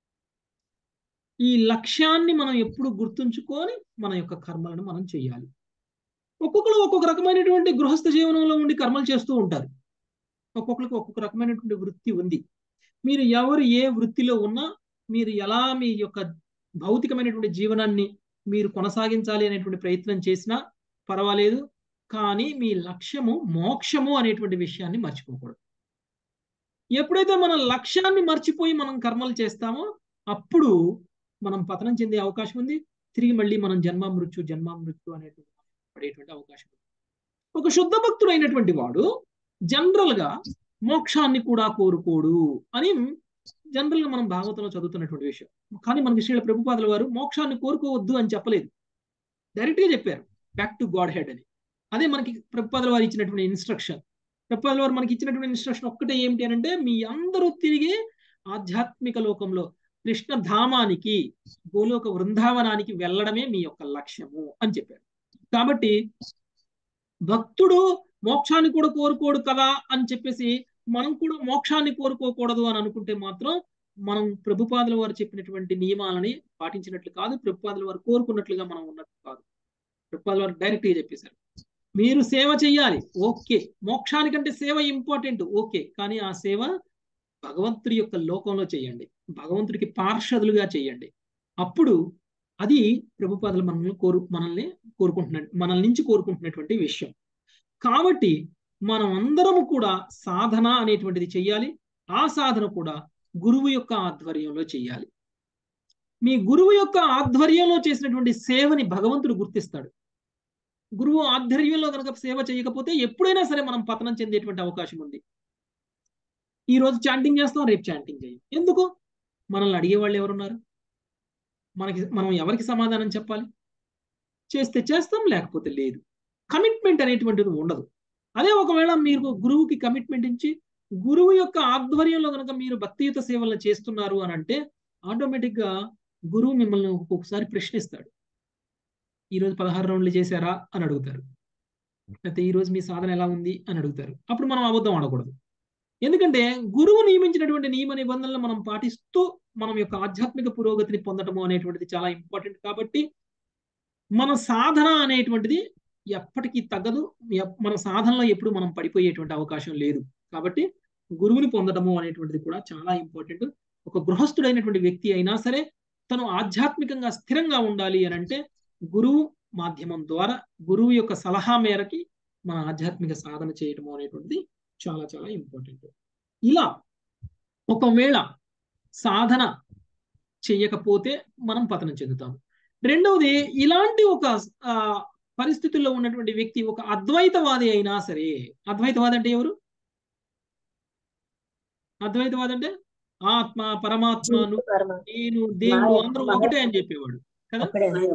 ఈ లక్ష్యాన్ని మనం ఎప్పుడు గుర్తుంచుకొని మన యొక్క కర్మలను మనం చేయాలి ఒక్కొక్కరు ఒక్కొక్క రకమైనటువంటి గృహస్థ జీవనంలో ఉండి కర్మలు చేస్తూ ఉంటారు ఒక్కొక్కరికి ఒక్కొక్క రకమైనటువంటి వృత్తి ఉంది మీరు ఎవరు ఏ వృత్తిలో ఉన్నా మీరు ఎలా మీ యొక్క భౌతికమైనటువంటి జీవనాన్ని మీరు కొనసాగించాలి అనేటువంటి ప్రయత్నం చేసినా పర్వాలేదు కానీ మీ లక్ష్యము మోక్షము అనేటువంటి విషయాన్ని మర్చిపోకూడదు ఎప్పుడైతే మన లక్ష్యాన్ని మర్చిపోయి మనం కర్మలు చేస్తామో అప్పుడు మనం పతనం చెందే అవకాశం ఉంది తిరిగి మళ్ళీ మనం జన్మ మృత్యు జన్మ మృత్యు అనేటువంటి పడేటువంటి అవకాశం ఉంది ఒక శుద్ధ భక్తుడైనటువంటి వాడు జనరల్ గా మోక్షాన్ని కూడా కోరుకోడు అని జనరల్ గా మనం భాగవతంలో చదువుతున్నటువంటి విషయం కానీ మనకి శ్రీల ప్రభుపాదుల వారు మోక్షాన్ని కోరుకోవద్దు అని చెప్పలేదు డైరెక్ట్ గా చెప్పారు బ్యాక్ టు గాడ్ హెడ్ అని అదే మనకి ప్రభుపాదుల వారు ఇచ్చినటువంటి ఇన్స్ట్రక్షన్ ప్రభుపాదుల వారు మనకి ఇచ్చినటువంటి ఇన్స్ట్రక్షన్ ఒక్కటే ఏమిటి అని అంటే మీ అందరూ తిరిగి ఆధ్యాత్మిక లోకంలో కృష్ణ ధామానికి గోలోక వృందావనానికి వెళ్ళడమే మీ యొక్క లక్ష్యము అని చెప్పారు కాబట్టి భక్తుడు మోక్షాన్ని కూడా కోరుకోడు కదా అని చెప్పేసి మనం కూడా మోక్షాన్ని కోరుకోకూడదు అని అనుకుంటే మాత్రం మనం ప్రభుపాదుల వారు చెప్పినటువంటి నియమాలని పాటించినట్లు కాదు ప్రభుపాదుల వారు కోరుకున్నట్లుగా మనం ఉన్నట్లు కాదు ప్రభుపాదుల వారు డైరెక్ట్ గా చెప్పేశారు మీరు సేవ చెయ్యాలి ఓకే మోక్షానికంటే సేవ ఇంపార్టెంట్ ఓకే కానీ ఆ సేవ భగవంతుడి యొక్క లోకంలో చేయండి భగవంతుడికి పార్షదులుగా చేయండి అప్పుడు అది ప్రభుపాదులు మనల్ని కోరు మనల్ని కోరుకుంటున్న మనల్ నుంచి కోరుకుంటున్నటువంటి విషయం కాబట్టి మనం అందరము కూడా సాధన అనేటువంటిది చెయ్యాలి ఆ సాధన కూడా గురువు యొక్క ఆధ్వర్యంలో చేయాలి మీ గురువు యొక్క ఆధ్వర్యంలో చేసినటువంటి సేవని భగవంతుడు గుర్తిస్తాడు గురువు ఆధ్వర్యంలో కనుక సేవ చేయకపోతే ఎప్పుడైనా సరే మనం పతనం చెందేటువంటి అవకాశం ఉంది ఈ రోజు చాంటింగ్ చేస్తాం రేపు చాంటింగ్ చేయం ఎందుకు మనల్ని అడిగే వాళ్ళు ఎవరున్నారు మనకి మనం ఎవరికి సమాధానం చెప్పాలి చేస్తే చేస్తాం లేకపోతే లేదు కమిట్మెంట్ అనేటువంటిది ఉండదు అదే ఒకవేళ మీరు గురువుకి కమిట్మెంట్ ఇచ్చి గురువు యొక్క ఆధ్వర్యంలో కనుక మీరు భక్తియుత సేవలను చేస్తున్నారు అని అంటే ఆటోమేటిక్ గా గురువు మిమ్మల్ని ఒక్కొక్కసారి ప్రశ్నిస్తాడు ఈ రోజు పదహారు రౌండ్లు చేశారా అని అడుగుతారు లేకపోతే ఈ రోజు మీ సాధన ఎలా ఉంది అని అడుగుతారు అప్పుడు మనం అబద్ధం ఆడకూడదు ఎందుకంటే గురువు నియమించినటువంటి నియమ నిబంధనలు మనం పాటిస్తూ మనం యొక్క ఆధ్యాత్మిక పురోగతిని పొందటము అనేటువంటిది చాలా ఇంపార్టెంట్ కాబట్టి మన సాధన అనేటువంటిది ఎప్పటికీ తగ్గదు మన సాధనలో ఎప్పుడు మనం పడిపోయేటువంటి అవకాశం లేదు కాబట్టి గురువుని పొందడము అనేటువంటిది కూడా చాలా ఇంపార్టెంట్ ఒక గృహస్థుడైనటువంటి వ్యక్తి అయినా సరే తను ఆధ్యాత్మికంగా స్థిరంగా ఉండాలి అని అంటే గురువు మాధ్యమం ద్వారా గురువు యొక్క సలహా మేరకి మన ఆధ్యాత్మిక సాధన చేయడము అనేటువంటిది చాలా చాలా ఇంపార్టెంట్ ఇలా ఒకవేళ సాధన చెయ్యకపోతే మనం పతనం చెందుతాము రెండవది ఇలాంటి ఒక పరిస్థితుల్లో ఉన్నటువంటి వ్యక్తి ఒక అద్వైతవాది అయినా సరే అద్వైతవాది అంటే ఎవరు అద్వైతవాది అంటే ఆత్మ పరమాత్మ నేను దేవుడు అందరూ ఒకటే అని చెప్పేవాడు కదా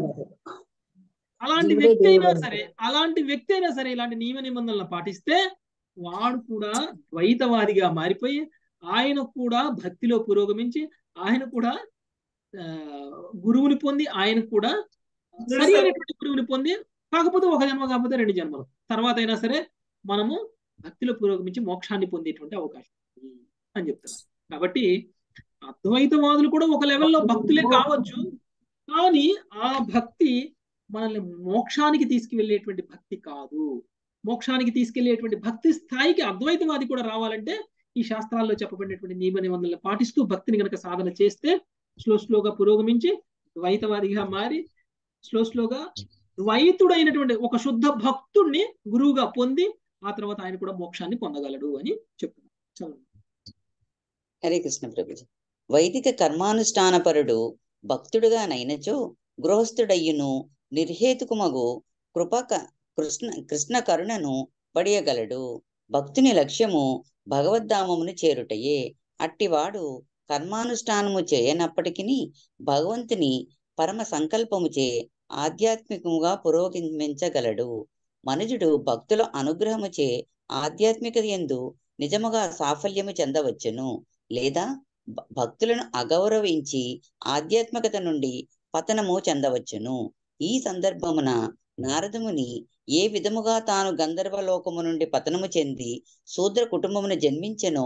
అలాంటి వ్యక్తి అయినా సరే అలాంటి వ్యక్తి అయినా సరే ఇలాంటి నియమ నిబంధనలు పాటిస్తే వాడు కూడా ద్వైతవాదిగా మారిపోయి ఆయన కూడా భక్తిలో పురోగమించి ఆయన కూడా గురువుని పొంది ఆయన కూడా సరి అయినటువంటి గురువుని పొంది కాకపోతే ఒక జన్మ కాకపోతే రెండు జన్మలు తర్వాత అయినా సరే మనము భక్తిలో పురోగమించి మోక్షాన్ని పొందేటువంటి అవకాశం అని చెప్తున్నారు కాబట్టి అద్వైతవాదులు కూడా ఒక లెవెల్లో భక్తులే కావచ్చు కానీ ఆ భక్తి మనల్ని మోక్షానికి తీసుకువెళ్ళేటువంటి భక్తి కాదు మోక్షానికి తీసుకెళ్లేటువంటి భక్తి స్థాయికి అద్వైతవాది కూడా రావాలంటే ఈ శాస్త్రాల్లో చెప్పబడినటువంటి నియమ నిబంధనలు పాటిస్తూ భక్తిని గనక సాధన చేస్తే స్లో స్లోగా పురోగమించి ద్వైతవాదిగా మారి స్లో స్లోగా ద్వైతుడైనటువంటి ఒక శుద్ధ భక్తుడిని గురువుగా పొంది ఆ తర్వాత ఆయన కూడా మోక్షాన్ని పొందగలడు అని చెప్తున్నారు చదువు హరే కృష్ణ ప్రభుజీ వైదిక కర్మానుష్ఠానపరుడు భక్తుడుగా నైనచో గృహస్థుడయ్యును నిర్హేతుకుమగు కృపక కృష్ణ కృష్ణ కరుణను పడియగలడు భక్తుని లక్ష్యము భగవద్ధామమును చేరుటయే అట్టివాడు కర్మానుష్ఠానము చేయనప్పటికీ భగవంతుని పరమ సంకల్పముచే ఆధ్యాత్మికముగా పురోగమించగలడు మనుజుడు భక్తుల అనుగ్రహముచే ఆధ్యాత్మిక ఎందు నిజముగా సాఫల్యము చెందవచ్చును లేదా భక్తులను అగౌరవించి ఆధ్యాత్మికత నుండి పతనము చెందవచ్చును ఈ సందర్భమున నారదముని ఏ విధముగా తాను గంధర్వలోకము నుండి పతనము చెంది శూద్ర కుటుంబమును జన్మించెనో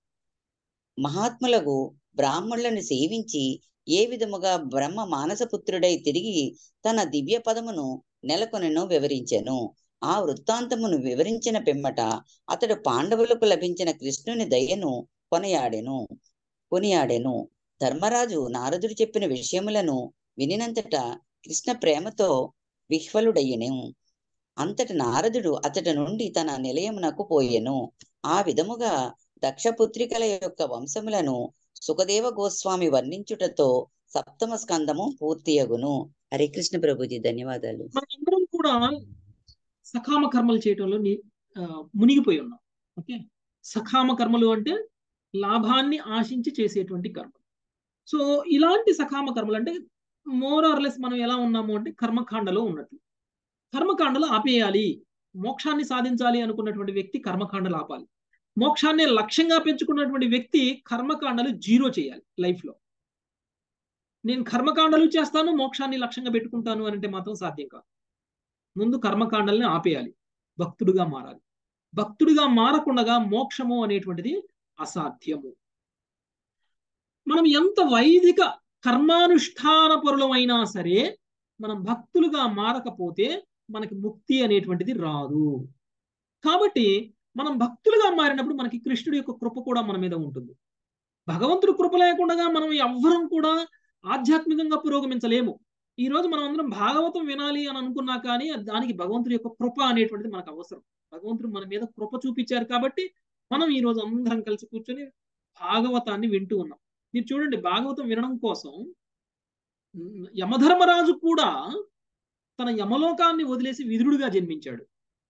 మహాత్ములకు బ్రాహ్మణులను సేవించి ఏ విధముగా బ్రహ్మ మానసపుత్రుడై తిరిగి తన దివ్య పదమును నెలకొనను వివరించెను ఆ వృత్తాంతమును వివరించిన పిమ్మట అతడు పాండవులకు లభించిన కృష్ణుని దయను కొనయాడెను కొనియాడెను ధర్మరాజు నారదుడు చెప్పిన విషయములను వినినంతట కృష్ణ ప్రేమతో విహ్వలుడయ్యను అంతటి నారదుడు అతడి నుండి తన నిలయమునకు పోయెను ఆ విధముగా దక్షపుత్రికల యొక్క వంశములను సుఖదేవ గోస్వామి వర్ణించుటతో సప్తమ స్కందము పూర్తియగును హరే కృష్ణ ప్రభుజీ ధన్యవాదాలు మనందరం కూడా సకామ కర్మలు చేయటంలో మునిగిపోయి ఉన్నాం ఓకే సకామ కర్మలు అంటే లాభాన్ని ఆశించి చేసేటువంటి కర్మ సో ఇలాంటి సకామ కర్మలు అంటే మోర్ ఆర్లెస్ మనం ఎలా ఉన్నాము అంటే కర్మకాండలో ఉన్నట్లు కర్మకాండలు ఆపేయాలి మోక్షాన్ని సాధించాలి అనుకున్నటువంటి వ్యక్తి కర్మకాండలు ఆపాలి మోక్షాన్ని లక్ష్యంగా పెంచుకున్నటువంటి వ్యక్తి కర్మకాండలు జీరో చేయాలి లైఫ్లో నేను కర్మకాండలు చేస్తాను మోక్షాన్ని లక్ష్యంగా పెట్టుకుంటాను అని అంటే మాత్రం సాధ్యం కాదు ముందు కర్మకాండల్ని ఆపేయాలి భక్తుడుగా మారాలి భక్తుడిగా మారకుండగా మోక్షము అనేటువంటిది అసాధ్యము మనం ఎంత వైదిక కర్మానుష్ఠాన పరులమైనా సరే మనం భక్తులుగా మారకపోతే మనకి ముక్తి అనేటువంటిది రాదు కాబట్టి మనం భక్తులుగా మారినప్పుడు మనకి కృష్ణుడి యొక్క కృప కూడా మన మీద ఉంటుంది భగవంతుడి కృప లేకుండా మనం ఎవ్వరం కూడా ఆధ్యాత్మికంగా పురోగమించలేము ఈ రోజు మనం అందరం భాగవతం వినాలి అని అనుకున్నా కానీ దానికి భగవంతుడి యొక్క కృప అనేటువంటిది మనకు అవసరం భగవంతుడు మన మీద కృప చూపించారు కాబట్టి మనం ఈ రోజు అందరం కలిసి కూర్చొని భాగవతాన్ని వింటూ ఉన్నాం మీరు చూడండి భాగవతం వినడం కోసం యమధర్మరాజు కూడా తన యమలోకాన్ని వదిలేసి విదురుడుగా జన్మించాడు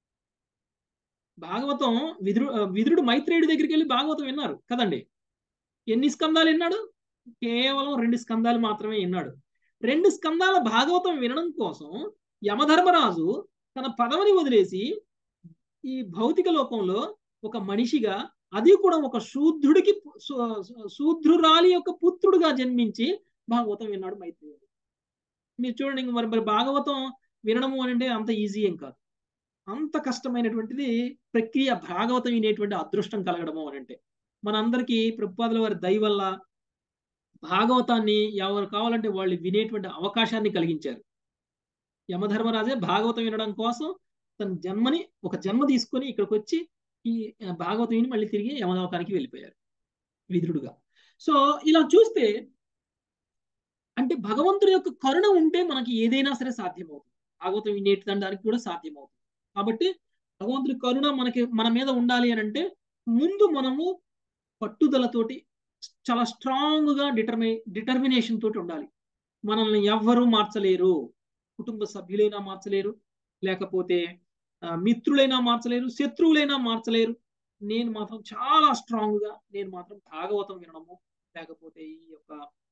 భాగవతం విదురు విదురుడు మైత్రేయుడి దగ్గరికి వెళ్ళి భాగవతం విన్నారు కదండి ఎన్ని స్కందాలు విన్నాడు కేవలం రెండు స్కందాలు మాత్రమే విన్నాడు రెండు స్కందాల భాగవతం వినడం కోసం యమధర్మరాజు తన పదవిని వదిలేసి ఈ భౌతిక లోకంలో ఒక మనిషిగా అది కూడా ఒక శూద్రుడికి శూద్రురాలి యొక్క పుత్రుడుగా జన్మించి భాగవతం విన్నాడు మైత్రేయుడు మీరు చూడండి ఇంక మరి మరి భాగవతం వినడము అని అంటే అంత ఈజీ ఏం కాదు అంత కష్టమైనటువంటిది ప్రక్రియ భాగవతం వినేటువంటి అదృష్టం కలగడము అని అంటే మనందరికీ ప్రభుపాదుల వారి దయ వల్ల భాగవతాన్ని ఎవరు కావాలంటే వాళ్ళు వినేటువంటి అవకాశాన్ని కలిగించారు యమధర్మరాజే భాగవతం వినడం కోసం తన జన్మని ఒక జన్మ తీసుకొని ఇక్కడికి వచ్చి ఈ భాగవతం విని మళ్ళీ తిరిగి యమలోకానికి వెళ్ళిపోయారు విదురుడుగా సో ఇలా చూస్తే అంటే భగవంతుడి యొక్క కరుణ ఉంటే మనకి ఏదైనా సరే సాధ్యమవుతుంది భాగవతం వినేటి దానికి కూడా సాధ్యమవుతుంది కాబట్టి భగవంతుడి కరుణ మనకి మన మీద ఉండాలి అని అంటే ముందు మనము పట్టుదలతోటి చాలా స్ట్రాంగ్ గా డిటర్మి డిటర్మినేషన్ తోటి ఉండాలి మనల్ని ఎవ్వరూ మార్చలేరు కుటుంబ సభ్యులైనా మార్చలేరు లేకపోతే మిత్రులైనా మార్చలేరు శత్రువులైనా మార్చలేరు నేను మాత్రం చాలా స్ట్రాంగ్ గా నేను మాత్రం భాగవతం వినడము లేకపోతే ఈ యొక్క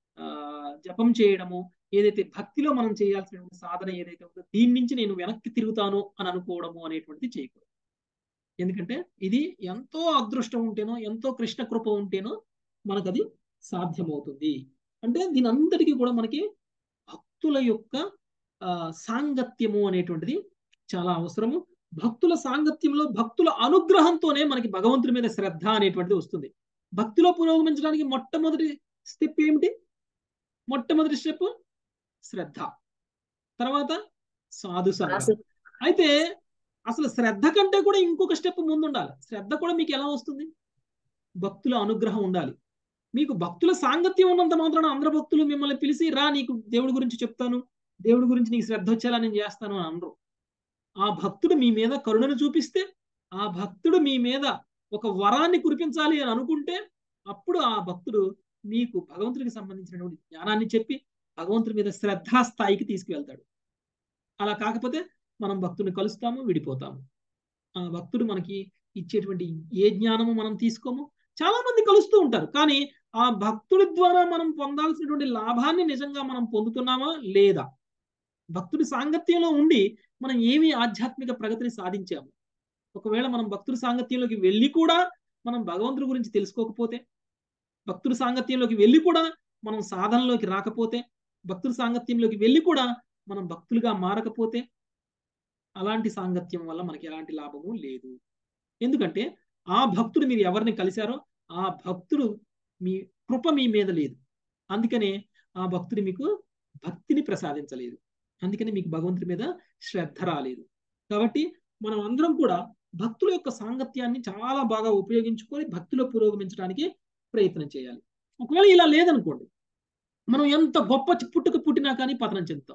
జపం చేయడము ఏదైతే భక్తిలో మనం చేయాల్సినటువంటి సాధన ఏదైతే ఉందో దీని నుంచి నేను వెనక్కి తిరుగుతాను అని అనుకోవడము అనేటువంటిది చేయకూడదు ఎందుకంటే ఇది ఎంతో అదృష్టం ఉంటేనో ఎంతో కృష్ణ కృప ఉంటేనో మనకు అది సాధ్యమవుతుంది అంటే దీని అంతటికీ కూడా మనకి భక్తుల యొక్క సాంగత్యము అనేటువంటిది చాలా అవసరము భక్తుల సాంగత్యంలో భక్తుల అనుగ్రహంతోనే మనకి భగవంతుడి మీద శ్రద్ధ అనేటువంటిది వస్తుంది భక్తిలో పురోగమించడానికి మొట్టమొదటి స్టెప్ ఏమిటి మొట్టమొదటి స్టెప్ శ్రద్ధ తర్వాత సాధు సంఘం అయితే అసలు శ్రద్ధ కంటే కూడా ఇంకొక స్టెప్ ముందు ఉండాలి శ్రద్ధ కూడా మీకు ఎలా వస్తుంది భక్తుల అనుగ్రహం ఉండాలి మీకు భక్తుల సాంగత్యం ఉన్నంత మాత్రాన అందరు భక్తులు మిమ్మల్ని పిలిచి రా నీకు దేవుడి గురించి చెప్తాను దేవుడి గురించి నీకు శ్రద్ధ వచ్చేలా నేను చేస్తాను అని అనరు ఆ భక్తుడు మీ మీద కరుణను చూపిస్తే ఆ భక్తుడు మీ మీద ఒక వరాన్ని కురిపించాలి అని అనుకుంటే అప్పుడు ఆ భక్తుడు మీకు భగవంతుడికి సంబంధించినటువంటి జ్ఞానాన్ని చెప్పి భగవంతుడి మీద శ్రద్ధా స్థాయికి తీసుకువెళ్తాడు అలా కాకపోతే మనం భక్తుడిని కలుస్తాము విడిపోతాము ఆ భక్తుడు మనకి ఇచ్చేటువంటి ఏ జ్ఞానము మనం తీసుకోము చాలా మంది కలుస్తూ ఉంటారు కానీ ఆ భక్తుడి ద్వారా మనం పొందాల్సినటువంటి లాభాన్ని నిజంగా మనం పొందుతున్నామా లేదా భక్తుడి సాంగత్యంలో ఉండి మనం ఏమి ఆధ్యాత్మిక ప్రగతిని సాధించాము ఒకవేళ మనం భక్తుడి సాంగత్యంలోకి వెళ్ళి కూడా మనం భగవంతుడి గురించి తెలుసుకోకపోతే భక్తుడి సాంగత్యంలోకి వెళ్ళి కూడా మనం సాధనలోకి రాకపోతే భక్తుడి సాంగత్యంలోకి వెళ్ళి కూడా మనం భక్తులుగా మారకపోతే అలాంటి సాంగత్యం వల్ల మనకి ఎలాంటి లాభము లేదు ఎందుకంటే ఆ భక్తుడు మీరు ఎవరిని కలిశారో ఆ భక్తుడు మీ కృప మీ మీద లేదు అందుకనే ఆ భక్తుడు మీకు భక్తిని ప్రసాదించలేదు అందుకని మీకు భగవంతుడి మీద శ్రద్ధ రాలేదు కాబట్టి మనం అందరం కూడా భక్తుల యొక్క సాంగత్యాన్ని చాలా బాగా ఉపయోగించుకొని భక్తిలో పురోగమించడానికి ప్రయత్నం చేయాలి ఒకవేళ ఇలా లేదనుకోండి మనం ఎంత గొప్ప పుట్టుక పుట్టినా కానీ పతనం చెందుతాం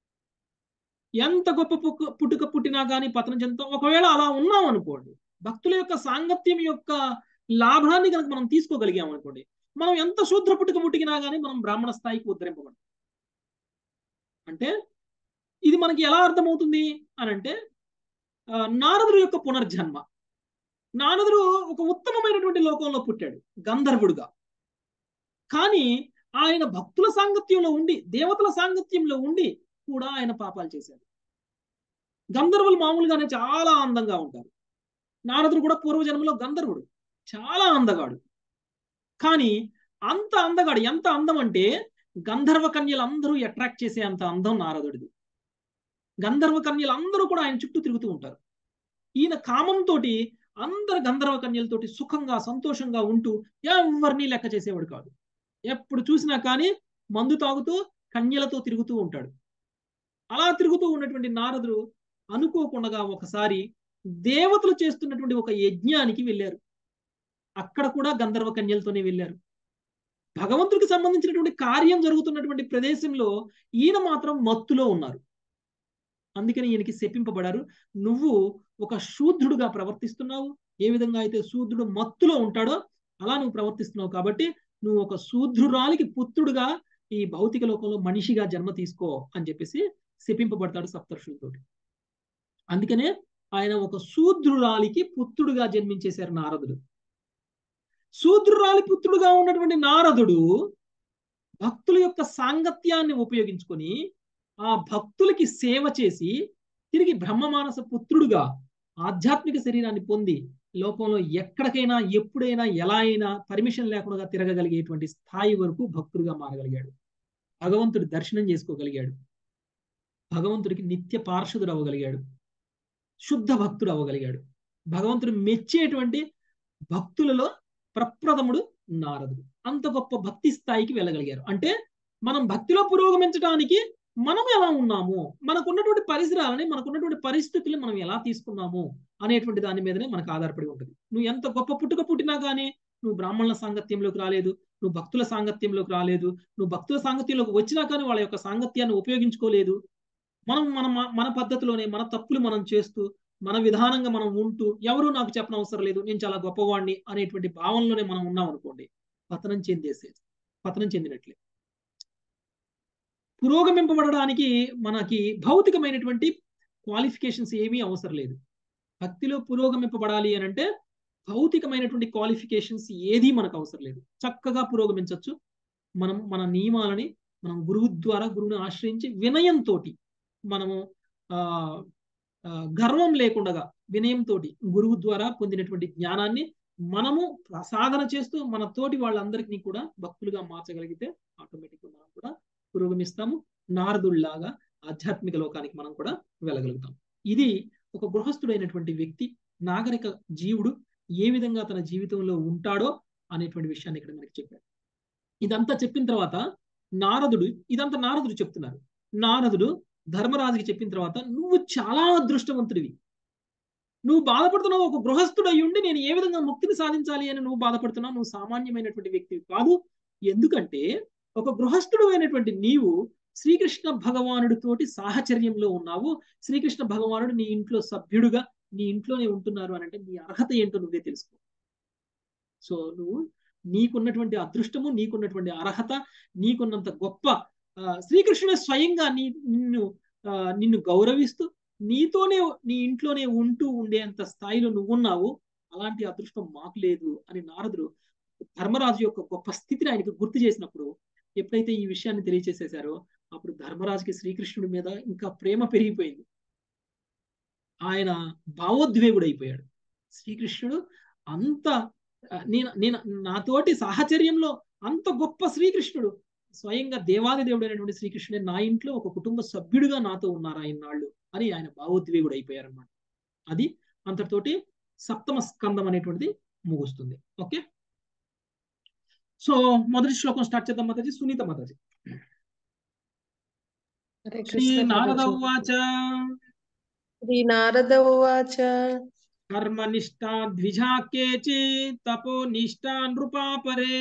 ఎంత గొప్ప పుట్టుక పుట్టినా కానీ పతనం చెందుతాం ఒకవేళ అలా ఉన్నాం అనుకోండి భక్తుల యొక్క సాంగత్యం యొక్క లాభాన్ని కనుక మనం తీసుకోగలిగాం అనుకోండి మనం ఎంత శూద్ర పుట్టుక పుట్టినా కానీ మనం బ్రాహ్మణ స్థాయికి ఉద్ధరింపబడతాం అంటే ఇది మనకి ఎలా అర్థమవుతుంది అని అంటే నారదుడు యొక్క పునర్జన్మ నారదుడు ఒక ఉత్తమమైనటువంటి లోకంలో పుట్టాడు గంధర్వుడుగా కానీ ఆయన భక్తుల సాంగత్యంలో ఉండి దేవతల సాంగత్యంలో ఉండి కూడా ఆయన పాపాలు చేశాడు గంధర్వులు మామూలుగానే చాలా అందంగా ఉంటారు నారదుడు కూడా పూర్వజన్మలో గంధర్వుడు చాలా అందగాడు కానీ అంత అందగాడు ఎంత అందం అంటే గంధర్వ కన్యలు అందరూ అట్రాక్ట్ చేసే అంత అందం నారదుడిది గంధర్వ కన్యలు అందరూ కూడా ఆయన చుట్టూ తిరుగుతూ ఉంటారు ఈయన కామంతో అందరు గంధర్వ కన్యలతోటి సుఖంగా సంతోషంగా ఉంటూ ఎవరిని లెక్క చేసేవాడు కాదు ఎప్పుడు చూసినా కానీ మందు తాగుతూ కన్యలతో తిరుగుతూ ఉంటాడు అలా తిరుగుతూ ఉన్నటువంటి నారదుడు అనుకోకుండా ఒకసారి దేవతలు చేస్తున్నటువంటి ఒక యజ్ఞానికి వెళ్ళారు అక్కడ కూడా గంధర్వ కన్యలతోనే వెళ్ళారు భగవంతుడికి సంబంధించినటువంటి కార్యం జరుగుతున్నటువంటి ప్రదేశంలో ఈయన మాత్రం మత్తులో ఉన్నారు అందుకని ఈయనకి శపింపబడారు నువ్వు ఒక శూద్రుడుగా ప్రవర్తిస్తున్నావు ఏ విధంగా అయితే శూద్రుడు మత్తులో ఉంటాడో అలా నువ్వు ప్రవర్తిస్తున్నావు కాబట్టి నువ్వు ఒక శూద్రురాలికి పుత్రుడుగా ఈ భౌతిక లోకంలో మనిషిగా జన్మ తీసుకో అని చెప్పేసి శపింపబడతాడు సప్తర్షులతోటి అందుకనే ఆయన ఒక శూద్రురాలికి పుత్రుడుగా జన్మించేశారు నారదుడు శూద్రురాలి పుత్రుడుగా ఉన్నటువంటి నారదుడు భక్తుల యొక్క సాంగత్యాన్ని ఉపయోగించుకొని ఆ భక్తులకి సేవ చేసి తిరిగి బ్రహ్మమానస పుత్రుడుగా ఆధ్యాత్మిక శరీరాన్ని పొంది లోకంలో ఎక్కడికైనా ఎప్పుడైనా ఎలా అయినా పర్మిషన్ లేకుండా తిరగగలిగేటువంటి స్థాయి వరకు భక్తుడుగా మారగలిగాడు భగవంతుడి దర్శనం చేసుకోగలిగాడు భగవంతుడికి నిత్య పార్షదుడు అవ్వగలిగాడు శుద్ధ భక్తుడు అవ్వగలిగాడు భగవంతుడు మెచ్చేటువంటి భక్తులలో ప్రప్రథముడు నారదుడు అంత గొప్ప భక్తి స్థాయికి వెళ్ళగలిగారు అంటే మనం భక్తిలో పురోగమించడానికి మనం ఎలా ఉన్నాము మనకున్నటువంటి పరిసరాలని మనకున్నటువంటి పరిస్థితులు మనం ఎలా తీసుకున్నాము అనేటువంటి దాని మీదనే మనకు ఆధారపడి ఉంటుంది నువ్వు ఎంత గొప్ప పుట్టుక పుట్టినా కానీ నువ్వు బ్రాహ్మణుల సాంగత్యంలోకి రాలేదు నువ్వు భక్తుల సాంగత్యంలోకి రాలేదు నువ్వు భక్తుల సాంగత్యంలోకి వచ్చినా కానీ వాళ్ళ యొక్క సాంగత్యాన్ని ఉపయోగించుకోలేదు మనం మన మన పద్ధతిలోనే మన తప్పులు మనం చేస్తూ మన విధానంగా మనం ఉంటూ ఎవరు నాకు చెప్పనవసరం లేదు నేను చాలా గొప్పవాడిని అనేటువంటి భావనలోనే మనం ఉన్నాం అనుకోండి పతనం చెందేసేది పతనం చెందినట్లే పురోగమింపబడడానికి మనకి భౌతికమైనటువంటి క్వాలిఫికేషన్స్ ఏమీ అవసరం లేదు భక్తిలో పురోగమింపబడాలి అని అంటే భౌతికమైనటువంటి క్వాలిఫికేషన్స్ ఏదీ మనకు అవసరం లేదు చక్కగా పురోగమించవచ్చు మనం మన నియమాలని మనం గురువు ద్వారా గురువుని ఆశ్రయించి వినయంతో మనము ఆ గర్వం లేకుండా వినయంతో గురువు ద్వారా పొందినటువంటి జ్ఞానాన్ని మనము సాధన చేస్తూ మన తోటి వాళ్ళందరికీ కూడా భక్తులుగా మార్చగలిగితే ఆటోమేటిక్గా మనం కూడా పురోగమిస్తాము నారదుల్లాగా ఆధ్యాత్మిక లోకానికి మనం కూడా వెళ్ళగలుగుతాం ఇది ఒక గృహస్థుడైనటువంటి వ్యక్తి నాగరిక జీవుడు ఏ విధంగా తన జీవితంలో ఉంటాడో అనేటువంటి విషయాన్ని ఇక్కడ మనకి చెప్పారు ఇదంతా చెప్పిన తర్వాత నారదుడు ఇదంతా నారదుడు చెప్తున్నారు నారదుడు ధర్మరాజుకి చెప్పిన తర్వాత నువ్వు చాలా అదృష్టవంతుడివి నువ్వు బాధపడుతున్నావు ఒక గృహస్థుడు అయ్యుండి నేను ఏ విధంగా ముక్తిని సాధించాలి అని నువ్వు బాధపడుతున్నావు నువ్వు సామాన్యమైనటువంటి వ్యక్తివి కాదు ఎందుకంటే ఒక గృహస్థుడు అయినటువంటి నీవు శ్రీకృష్ణ భగవానుడితోటి సాహచర్యంలో ఉన్నావు శ్రీకృష్ణ భగవానుడు నీ ఇంట్లో సభ్యుడుగా నీ ఇంట్లోనే ఉంటున్నారు అని అంటే నీ అర్హత ఏంటో నువ్వే తెలుసుకో సో నువ్వు నీకున్నటువంటి అదృష్టము నీకున్నటువంటి అర్హత నీకున్నంత గొప్ప శ్రీకృష్ణుడు స్వయంగా నీ నిన్ను నిన్ను గౌరవిస్తూ నీతోనే నీ ఇంట్లోనే ఉంటూ ఉండేంత స్థాయిలో నువ్వు ఉన్నావు అలాంటి అదృష్టం మాకు లేదు అని నారదుడు ధర్మరాజు యొక్క గొప్ప స్థితిని ఆయనకు గుర్తు చేసినప్పుడు ఎప్పుడైతే ఈ విషయాన్ని తెలియచేసేశారో అప్పుడు ధర్మరాజుకి శ్రీకృష్ణుడి మీద ఇంకా ప్రేమ పెరిగిపోయింది ఆయన భావోద్వేగుడు అయిపోయాడు శ్రీకృష్ణుడు అంత నేను నేను నాతోటి సాహచర్యంలో అంత గొప్ప శ్రీకృష్ణుడు స్వయంగా దేవాది దేవుడు అయినటువంటి శ్రీకృష్ణుడే నా ఇంట్లో ఒక కుటుంబ సభ్యుడిగా నాతో ఉన్నారు ఆయన నాళ్ళు అని ఆయన భావోద్వేగుడు అయిపోయారనమాట అది అంతటితోటి సప్తమ స్కందం అనేటువంటిది ముగుస్తుంది ఓకే సో మొదటి శ్లోకం స్టార్ట్ చేద్దాం మాతాజీ సునీత మాతాజీ శ్రీ నారద ఉవాచ శ్రీ నారద ఉవాచ కర్మనిష్టా ద్విజా కేచి తపో నిష్టా నృపా పరే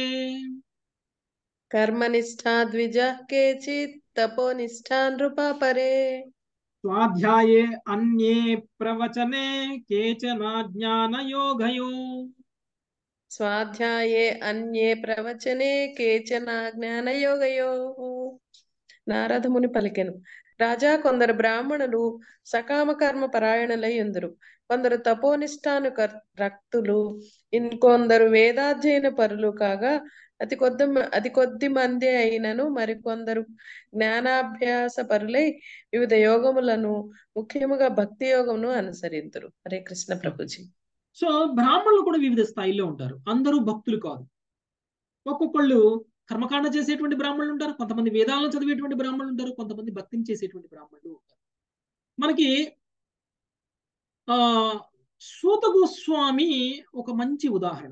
కర్మనిష్టా ద్విజ కేచిత్ తపోనిష్టా నృపా పరే స్వాధ్యాయే అన్యే ప్రవచనే కేచన జ్ఞానయోగయో స్వాధ్యాయే అన్యే ప్రవచనే కేచన జ్ఞానయోగయో నారదముని పలికెను రాజా కొందరు బ్రాహ్మణులు సకామ కర్మ పరాయణులై ఉందరు కొందరు తపోనిష్టాను రక్తులు ఇంకొందరు వేదాధ్యయన పరులు కాగా అతి కొద్ది అతి కొద్ది మంది అయినను మరికొందరు జ్ఞానాభ్యాస పరులై వివిధ యోగములను ముఖ్యముగా భక్తి యోగమును అనుసరింతురు హరే కృష్ణ ప్రభుజీ సో బ్రాహ్మణులు కూడా వివిధ స్థాయిలో ఉంటారు అందరూ భక్తులు కాదు ఒక్కొక్కళ్ళు కర్మకాండ చేసేటువంటి బ్రాహ్మణులు ఉంటారు కొంతమంది వేదాలను చదివేటువంటి బ్రాహ్మణులు ఉంటారు కొంతమంది భక్తిని చేసేటువంటి బ్రాహ్మణులు ఉంటారు మనకి ఆ సూత గోస్వామి ఒక మంచి ఉదాహరణ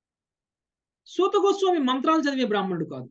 సూత గోస్వామి మంత్రాలు చదివే బ్రాహ్మణుడు కాదు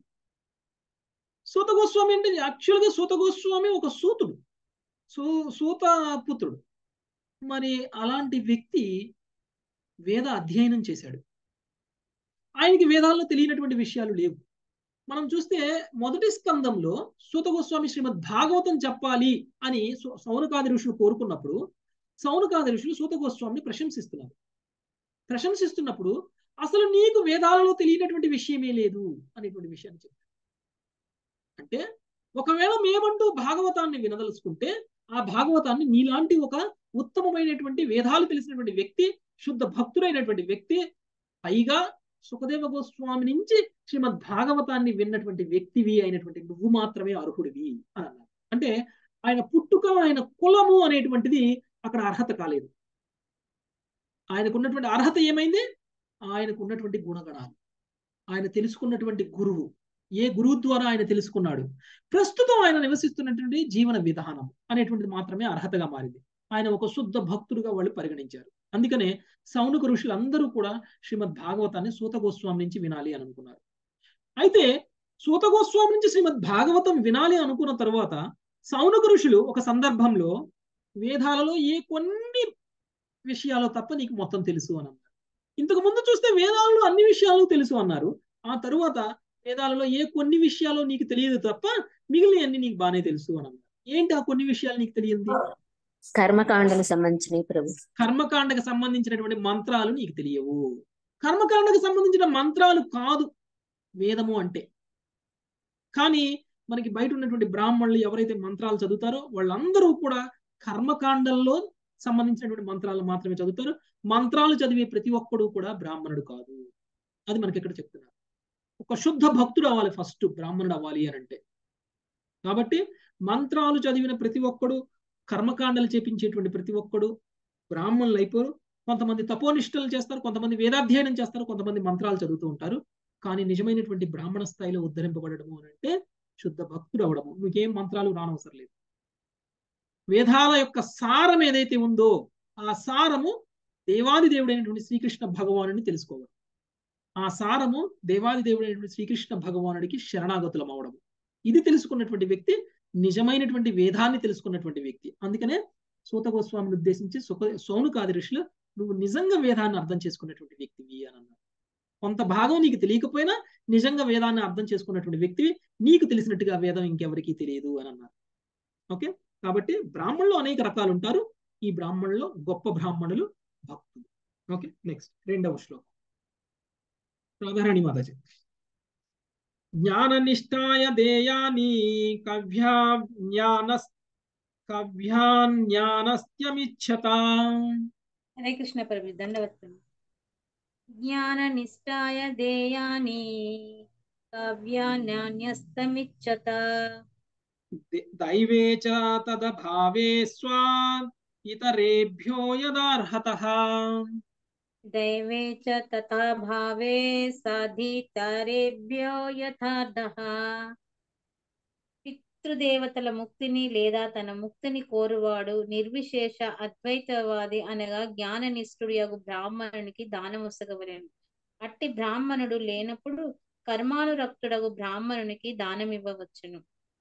సూత గోస్వామి అంటే యాక్చువల్గా సూత గోస్వామి ఒక సూతుడు సూ సూత పుత్రుడు మరి అలాంటి వ్యక్తి వేద అధ్యయనం చేశాడు ఆయనకి వేదాల్లో తెలియనటువంటి విషయాలు లేవు మనం చూస్తే మొదటి స్కందంలో సూత గోస్వామి శ్రీమద్ భాగవతం చెప్పాలి అని సౌ- సౌనకాది ఋషులు కోరుకున్నప్పుడు సౌనకాది ఋషులు సూత గోస్వామిని ప్రశంసిస్తున్నారు ప్రశంసిస్తున్నప్పుడు అసలు నీకు వేదాలలో తెలియనటువంటి విషయమే లేదు అనేటువంటి విషయాన్ని చెప్పారు అంటే ఒకవేళ మేమంటూ భాగవతాన్ని వినదలుచుకుంటే ఆ భాగవతాన్ని నీలాంటి ఒక ఉత్తమమైనటువంటి వేదాలు తెలిసినటువంటి వ్యక్తి శుద్ధ భక్తుడైనటువంటి వ్యక్తి పైగా సుఖదేవ గోస్వామి నుంచి శ్రీమద్ భాగవతాన్ని విన్నటువంటి వ్యక్తివి అయినటువంటి నువ్వు మాత్రమే అర్హుడివి అని అన్నారు అంటే ఆయన పుట్టుక ఆయన కులము అనేటువంటిది అక్కడ అర్హత కాలేదు ఆయనకున్నటువంటి అర్హత ఏమైంది ఆయనకు ఉన్నటువంటి గుణగణాలు ఆయన తెలుసుకున్నటువంటి గురువు ఏ గురువు ద్వారా ఆయన తెలుసుకున్నాడు ప్రస్తుతం ఆయన నివసిస్తున్నటువంటి జీవన విధానం అనేటువంటిది మాత్రమే అర్హతగా మారింది ఆయన ఒక శుద్ధ భక్తుడుగా వాళ్ళు పరిగణించారు అందుకనే సౌనక ఋషులందరూ కూడా శ్రీమద్ భాగవతాన్ని సూత గోస్వామి నుంచి వినాలి అని అనుకున్నారు అయితే సూత గోస్వామి నుంచి శ్రీమద్ భాగవతం వినాలి అనుకున్న తర్వాత సౌనక ఋషులు ఒక సందర్భంలో వేదాలలో ఏ కొన్ని విషయాలు తప్ప నీకు మొత్తం తెలుసు అని అన్నారు ఇంతకు ముందు చూస్తే వేదాలలో అన్ని విషయాలు తెలుసు అన్నారు ఆ తరువాత వేదాలలో ఏ కొన్ని విషయాలు నీకు తెలియదు తప్ప మిగిలిన అన్ని నీకు బాగానే తెలుసు అని అన్నారు ఏంటి ఆ కొన్ని విషయాలు నీకు తెలియంది కర్మకాండకు సంబంధించినవి ప్రభు కర్మకాండకు సంబంధించినటువంటి మంత్రాలు నీకు తెలియవు కర్మకాండకు సంబంధించిన మంత్రాలు కాదు వేదము అంటే కానీ మనకి బయట ఉన్నటువంటి బ్రాహ్మణులు ఎవరైతే మంత్రాలు చదువుతారో వాళ్ళందరూ కూడా కర్మకాండంలో సంబంధించినటువంటి మంత్రాలు మాత్రమే చదువుతారు మంత్రాలు చదివే ప్రతి ఒక్కడు కూడా బ్రాహ్మణుడు కాదు అది మనకి ఇక్కడ చెప్తున్నారు ఒక శుద్ధ భక్తుడు అవ్వాలి ఫస్ట్ బ్రాహ్మణుడు అవ్వాలి అని అంటే కాబట్టి మంత్రాలు చదివిన ప్రతి ఒక్కడు కర్మకాండలు చేపించేటువంటి ప్రతి ఒక్కడు బ్రాహ్మణులు అయిపోరు కొంతమంది తపోనిష్టలు చేస్తారు కొంతమంది వేదాధ్యయనం చేస్తారు కొంతమంది మంత్రాలు చదువుతూ ఉంటారు కానీ నిజమైనటువంటి బ్రాహ్మణ స్థాయిలో ఉద్ధరింపబడము అని అంటే శుద్ధ భక్తుడు అవడము నీకేం మంత్రాలు రానవసరం లేదు వేదాల యొక్క సారం ఏదైతే ఉందో ఆ సారము దేవాది దేవుడైనటువంటి శ్రీకృష్ణ భగవానుని తెలుసుకోవడం ఆ సారము దేవాది దేవుడైనటువంటి శ్రీకృష్ణ భగవానుడికి శరణాగతులం అవడము ఇది తెలుసుకున్నటువంటి వ్యక్తి నిజమైనటువంటి వేదాన్ని తెలుసుకున్నటువంటి వ్యక్తి అందుకనే సూత గోస్వామిని ఉద్దేశించి సుఖ సౌనుకాది ఋషులు నువ్వు నిజంగా వేదాన్ని అర్థం చేసుకున్నటువంటి వ్యక్తివి అని అన్నారు కొంత భాగం నీకు తెలియకపోయినా నిజంగా వేదాన్ని అర్థం చేసుకున్నటువంటి వ్యక్తివి నీకు తెలిసినట్టుగా వేదం ఇంకెవరికి తెలియదు అని అన్నారు ఓకే కాబట్టి బ్రాహ్మణులు అనేక రకాలు ఉంటారు ఈ బ్రాహ్మణుల్లో గొప్ప బ్రాహ్మణులు భక్తులు ఓకే నెక్స్ట్ రెండవ శ్లోకం రాధారాణి మాతాజీ జ్ఞాననిష్టాయ దేయాని కవ్యా జ్ఞాన కవ్యాన్యానస్త్యమిచ్చత హరే కృష్ణ ప్రభు దండవత్తం జ్ఞాన నిష్టాయ దేయాని కావ్యాన్యాన్యస్తమిచ్చత దైవే చ తదభావే స్వా ఇతరేభ్యో యదార్హతః దైవే చ తథా భావే సాధితారేభ్యో యథార్థః పితృదేవతల ముక్తిని లేదా తన ముక్తిని కోరువాడు నిర్విశేష అద్వైతవాది అనగా జ్ఞాననిష్ఠుడు యగు బ్రాహ్మణునికి దానముసగవలేను అట్టి బ్రాహ్మణుడు లేనప్పుడు కర్మానురక్తుడగు బ్రాహ్మణునికి దానమివ్వవచ్చును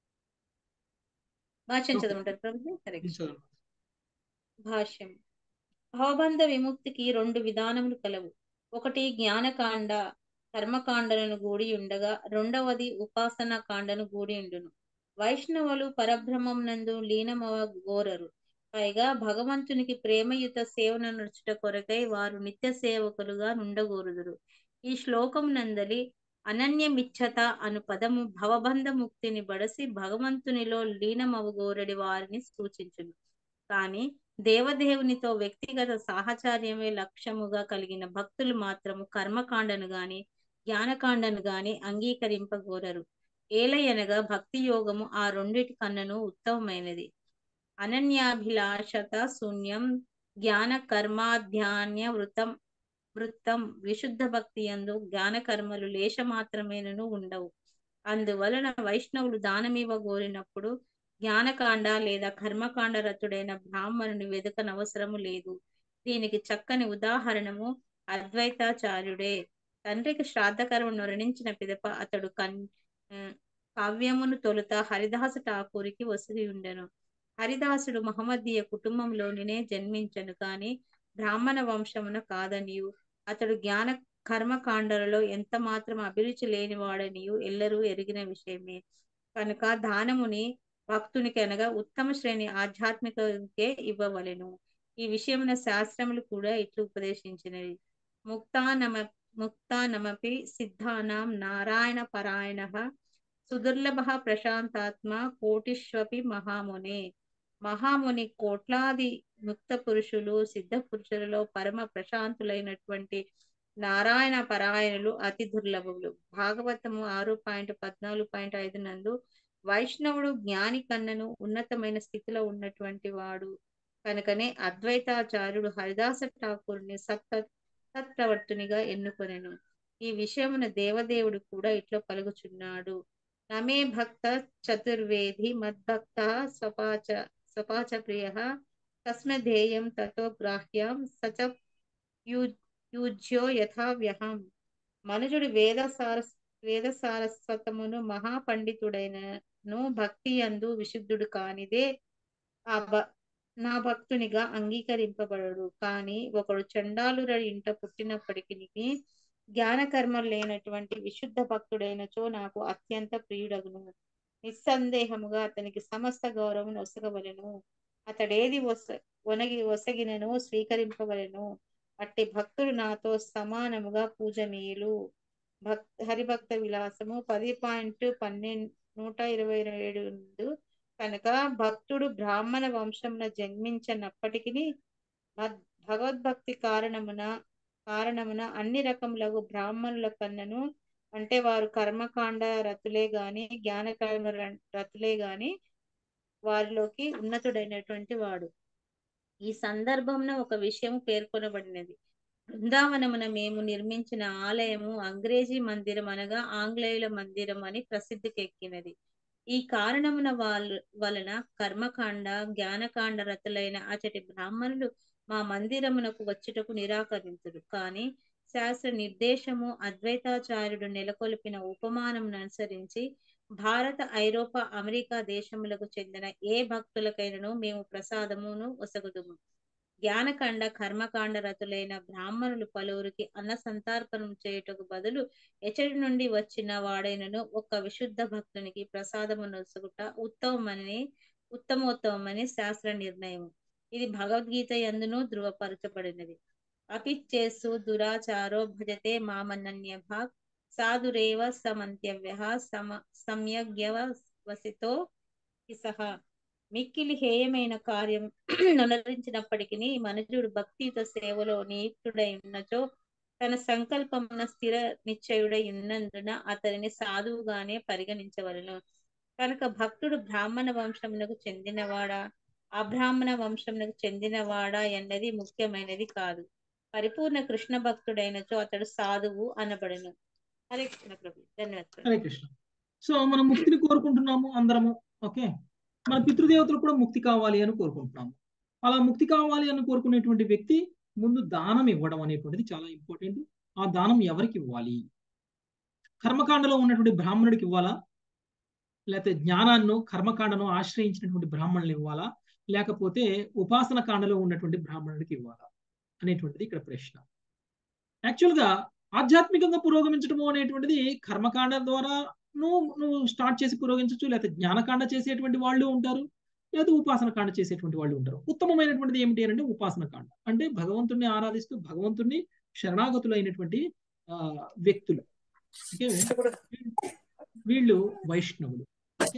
భాష్యం చదవమంటారు ప్రభు హరే కృష్ణ. భాష్యం భవబంధ విముక్తికి రెండు విధానములు కలవు ఒకటి జ్ఞానకాండ కర్మకాండలను గూడి ఉండగా రెండవది ఉపాసన కాండను గూడి ఉండును వైష్ణవులు పరబ్రహ్మం నందు లీనమవ గోరరు పైగా భగవంతునికి ప్రేమయుత సేవన నడుచుట కొరకై వారు నిత్య సేవకులుగా నుండగోరుదురు ఈ శ్లోకం నందలి అనన్యమిచ్చత అను పదము భవబంధ ముక్తిని బడసి భగవంతునిలో లీనమవగోరడి వారిని సూచించును కానీ దేవదేవునితో వ్యక్తిగత సాహచర్యమే లక్ష్యముగా కలిగిన భక్తులు మాత్రము కర్మకాండను గాని జ్ఞానకాండను గాని అంగీకరింపగోరరు ఏలయనగా భక్తి యోగము ఆ రెండిటి కన్నను ఉత్తమమైనది అనన్యాభిలాషత శూన్యం జ్ఞాన కర్మాధ్యాన్య వృతం వృత్తం విశుద్ధ భక్తి యందు జ్ఞాన కర్మలు లేశ మాత్రమేనను ఉండవు అందువలన వైష్ణవులు దానమివ్వ గోరినప్పుడు జ్ఞానకాండ లేదా కర్మకాండ రతుడైన బ్రాహ్మణుని వెదకనవసరము లేదు దీనికి చక్కని ఉదాహరణము అద్వైతాచార్యుడే తండ్రికి శ్రాద్ధకర్మను వర్ణించిన పిదప అతడు కన్ ఉమ్, కావ్యమును తొలుత హరిదాసు ఠాకూరికి వసిరి ఉండెను హరిదాసుడు మహమ్మదీయ కుటుంబంలోనినే జన్మించను కాని బ్రాహ్మణ వంశమున కాదనియు అతడు జ్ఞాన కర్మకాండలలో ఎంత మాత్రం అభిరుచి లేనివాడనియు ఎల్లరూ ఎరిగిన విషయమే కనుక దానముని భక్తునికి అనగా ఉత్తమ శ్రేణి ఆధ్యాత్మికకే ఇవ్వవలెను ఈ విషయమున శాస్త్రములు కూడా ఇట్లు ఉపదేశించినవి ముక్తానమ ముక్తానమపి సిద్ధానాం నారాయణ పరాయణ సుదుర్లభ ప్రశాంతాత్మ కోటిష్వపి మహామునే మహాముని కోట్లాది ముక్త పురుషులు సిద్ధ పురుషులలో పరమ ప్రశాంతులైనటువంటి నారాయణ పరాయణులు అతి దుర్లభములు భాగవతము ఆరు పాయింట్ పద్నాలుగు పాయింట్ ఐదు నందు వైష్ణవుడు జ్ఞాని కన్నను ఉన్నతమైన స్థితిలో ఉన్నటువంటి వాడు కనుకనే అద్వైతాచార్యుడు హరిదాస ఠాకూర్ని సత్ సత్ప్రవర్తునిగా ఎన్నుకొనెను ఈ విషయమున దేవదేవుడు కూడా ఇట్లా పలుకుచున్నాడు నమే భక్త చతుర్వేది మద్భక్త స్వపాచ స్వపాచ ప్రియ తస్మధేయం తతో గ్రాహ్యం సచ యు- యూజ్యో యథావ్యహం మనుజుడు వేద సార వేద సారస్వతమును మహాపండితుడైనను భక్తి అందు విశుద్ధుడు కానిదే ఆ భ నా భక్తునిగా అంగీకరింపబడడు కానీ ఒకడు చండాలుర ఇంట పుట్టినప్పటికీ జ్ఞాన కర్మలు లేనటువంటి విశుద్ధ భక్తుడైనచో నాకు అత్యంత ప్రియుడగును నిస్సందేహముగా అతనికి సమస్త గౌరవం ఒసగవలెను అతడేది ఒస ఒనగి ఒసగినను స్వీకరింపవలెను అట్టి భక్తుడు నాతో సమానముగా పూజనీయులు భక్ హరిభక్త విలాసము పది పాయింట్ పన్నెండు నూట ఇరవై ఏడు కనుక భక్తుడు బ్రాహ్మణ వంశమున జన్మించనప్పటికీ భగ్- భగవద్భక్తి కారణమున కారణమున అన్ని రకములకు బ్రాహ్మణుల కన్నను అంటే వారు కర్మకాండ రతులే గాని జ్ఞాన కర్మ ర- రతులే గాని వారిలోకి ఉన్నతుడైనటువంటి వాడు ఈ సందర్భంన ఒక విషయం పేర్కొనబడినది బృందావనమున మేము నిర్మించిన ఆలయము అంగ్రేజీ మందిరం అనగా ఆంగ్లేయుల మందిరం అని ప్రసిద్ధికెక్కినది ఈ కారణమున వాళ్ళ వలన కర్మకాండ జ్ఞానకాండ రతులైన అచటి బ్రాహ్మణులు మా మందిరమునకు వచ్చుటకు నిరాకరించుడు కానీ శాస్త్ర నిర్దేశము అద్వైతాచార్యుడు నెలకొల్పిన ఉపమానమును అనుసరించి భారత ఐరోపా అమెరికా దేశములకు చెందిన ఏ భక్తులకైనను మేము ప్రసాదమును ఒసగుదుము జ్ఞానకాండ కర్మకాండ రతులైన బ్రాహ్మణులు పలువురికి అన్న సంతర్పణం చేయుటకు బదులు ఎచడి నుండి వచ్చిన వాడైనను ఒక విశుద్ధ భక్తునికి ప్రసాదము నొసగుట ఉత్తమమని ఉత్తమోత్తమని శాస్త్ర నిర్ణయం ఇది భగవద్గీత ఎందును ధృవపరచబడినది అపిచ్చేసు దురాచారో భజతే మామనన్య భాగ్ సాధురేవ సమంత్యవ్య సమ సంయజ్ఞవసితో సహ మిక్కిలి హేయమైన కార్యం నొనరించినప్పటికీ మనుజుడు భక్తియుత సేవలో నియుక్తుడై ఉన్నచో తన సంకల్పమున స్థిర నిశ్చయుడై ఉన్నందున అతనిని సాధువుగానే పరిగణించవలను కనుక భక్తుడు బ్రాహ్మణ వంశమునకు చెందినవాడా అబ్రాహ్మణ వంశమునకు చెందినవాడా అన్నది ముఖ్యమైనది కాదు పరిపూర్ణ కృష్ణ భక్తుడైనచో అతడు సాధువు అనబడును హరే కృష్ణ ప్రభు ధన్యవాదాలు హరే కృష్ణ సో మనం ముక్తిని కోరుకుంటున్నాము అందరము ఓకే మన పితృదేవతలు కూడా ముక్తి కావాలి అని కోరుకుంటున్నాము అలా ముక్తి కావాలి అని కోరుకునేటువంటి వ్యక్తి ముందు దానం ఇవ్వడం అనేటువంటిది చాలా ఇంపార్టెంట్ ఆ దానం ఎవరికి ఇవ్వాలి కర్మకాండలో ఉన్నటువంటి బ్రాహ్మణుడికి ఇవ్వాలా లేకపోతే జ్ఞానాన్ని కర్మకాండను ఆశ్రయించినటువంటి బ్రాహ్మణులు ఇవ్వాలా లేకపోతే ఉపాసన కాండలో ఉన్నటువంటి బ్రాహ్మణుడికి ఇవ్వాలా అనేటువంటిది ఇక్కడ ప్రశ్న యాక్చువల్గా ఆధ్యాత్మికంగా పురోగమించడము అనేటువంటిది కర్మకాండ ద్వారా నువ్వు నువ్వు స్టార్ట్ చేసి పురోగమించవచ్చు లేకపోతే జ్ఞానకాండ చేసేటువంటి వాళ్ళు ఉంటారు లేదా ఉపాసన కాండ చేసేటువంటి వాళ్ళు ఉంటారు ఉత్తమమైనటువంటిది ఏమిటి అంటే ఉపాసన కాండ అంటే భగవంతుణ్ణి ఆరాధిస్తూ భగవంతుణ్ణి శరణాగతులైనటువంటి ఆ వ్యక్తులు ఓకే వీళ్ళు వైష్ణవులు ఓకే?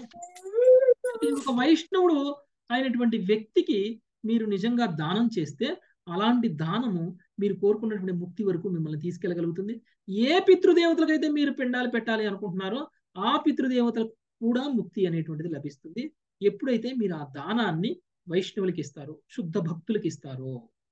ఒక వైష్ణవుడు అయినటువంటి వ్యక్తికి మీరు నిజంగా దానం చేస్తే అలాంటి దానము మీరు కోరుకున్నటువంటి ముక్తి వరకు మిమ్మల్ని తీసుకెళ్ళగలుగుతుంది ఏ పితృదేవతలకైతే మీరు పిండాలు పెట్టాలి అనుకుంటున్నారో ఆ పితృదేవతలకు కూడా ముక్తి అనేటువంటిది లభిస్తుంది ఎప్పుడైతే మీరు ఆ దానాన్ని వైష్ణవులకి ఇస్తారు శుద్ధ భక్తులకి ఇస్తారో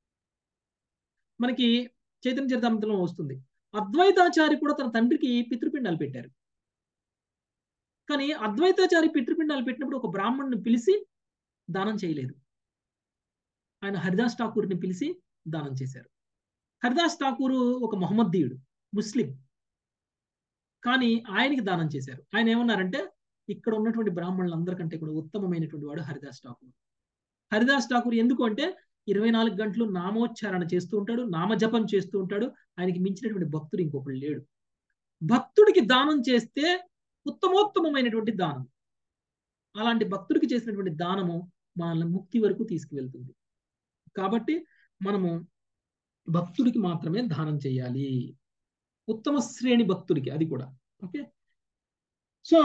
మనకి చైతన్య చరితామృతంలో వస్తుంది అద్వైతాచారి కూడా తన తండ్రికి పితృపిండాలు పెట్టారు కానీ అద్వైతాచారి పితృపిండాలు పెట్టినప్పుడు ఒక బ్రాహ్మణుని పిలిచి దానం చేయలేదు ఆయన హరిదాస్ ఠాకూర్ని పిలిచి దానం చేశారు హరిదాస్ ఠాకూర్ ఒక మహమ్మద్దీయుడు ముస్లిం కానీ ఆయనకి దానం చేశారు ఆయన ఏమన్నారంటే ఇక్కడ ఉన్నటువంటి బ్రాహ్మణులందరికంటే కూడా ఉత్తమమైనటువంటి వాడు హరిదాస్ ఠాకూర్ హరిదాస్ ఠాకూర్ ఎందుకు అంటే ఇరవై నాలుగు గంటలు నామోచ్చారణ చేస్తూ ఉంటాడు నామజపం చేస్తూ ఉంటాడు ఆయనకి మించినటువంటి భక్తుడు ఇంకొకడు లేడు భక్తుడికి దానం చేస్తే ఉత్తమోత్తమమైనటువంటి దానం అలాంటి భక్తుడికి చేసినటువంటి దానము మనల్ని ముక్తి వరకు తీసుకువెళ్తుంది కాబట్టి మనము భక్తుడికి మాత్రమే దానం చేయాలి ఉత్తమ శ్రేణి భక్తుడికి అది కూడా ఓకే సో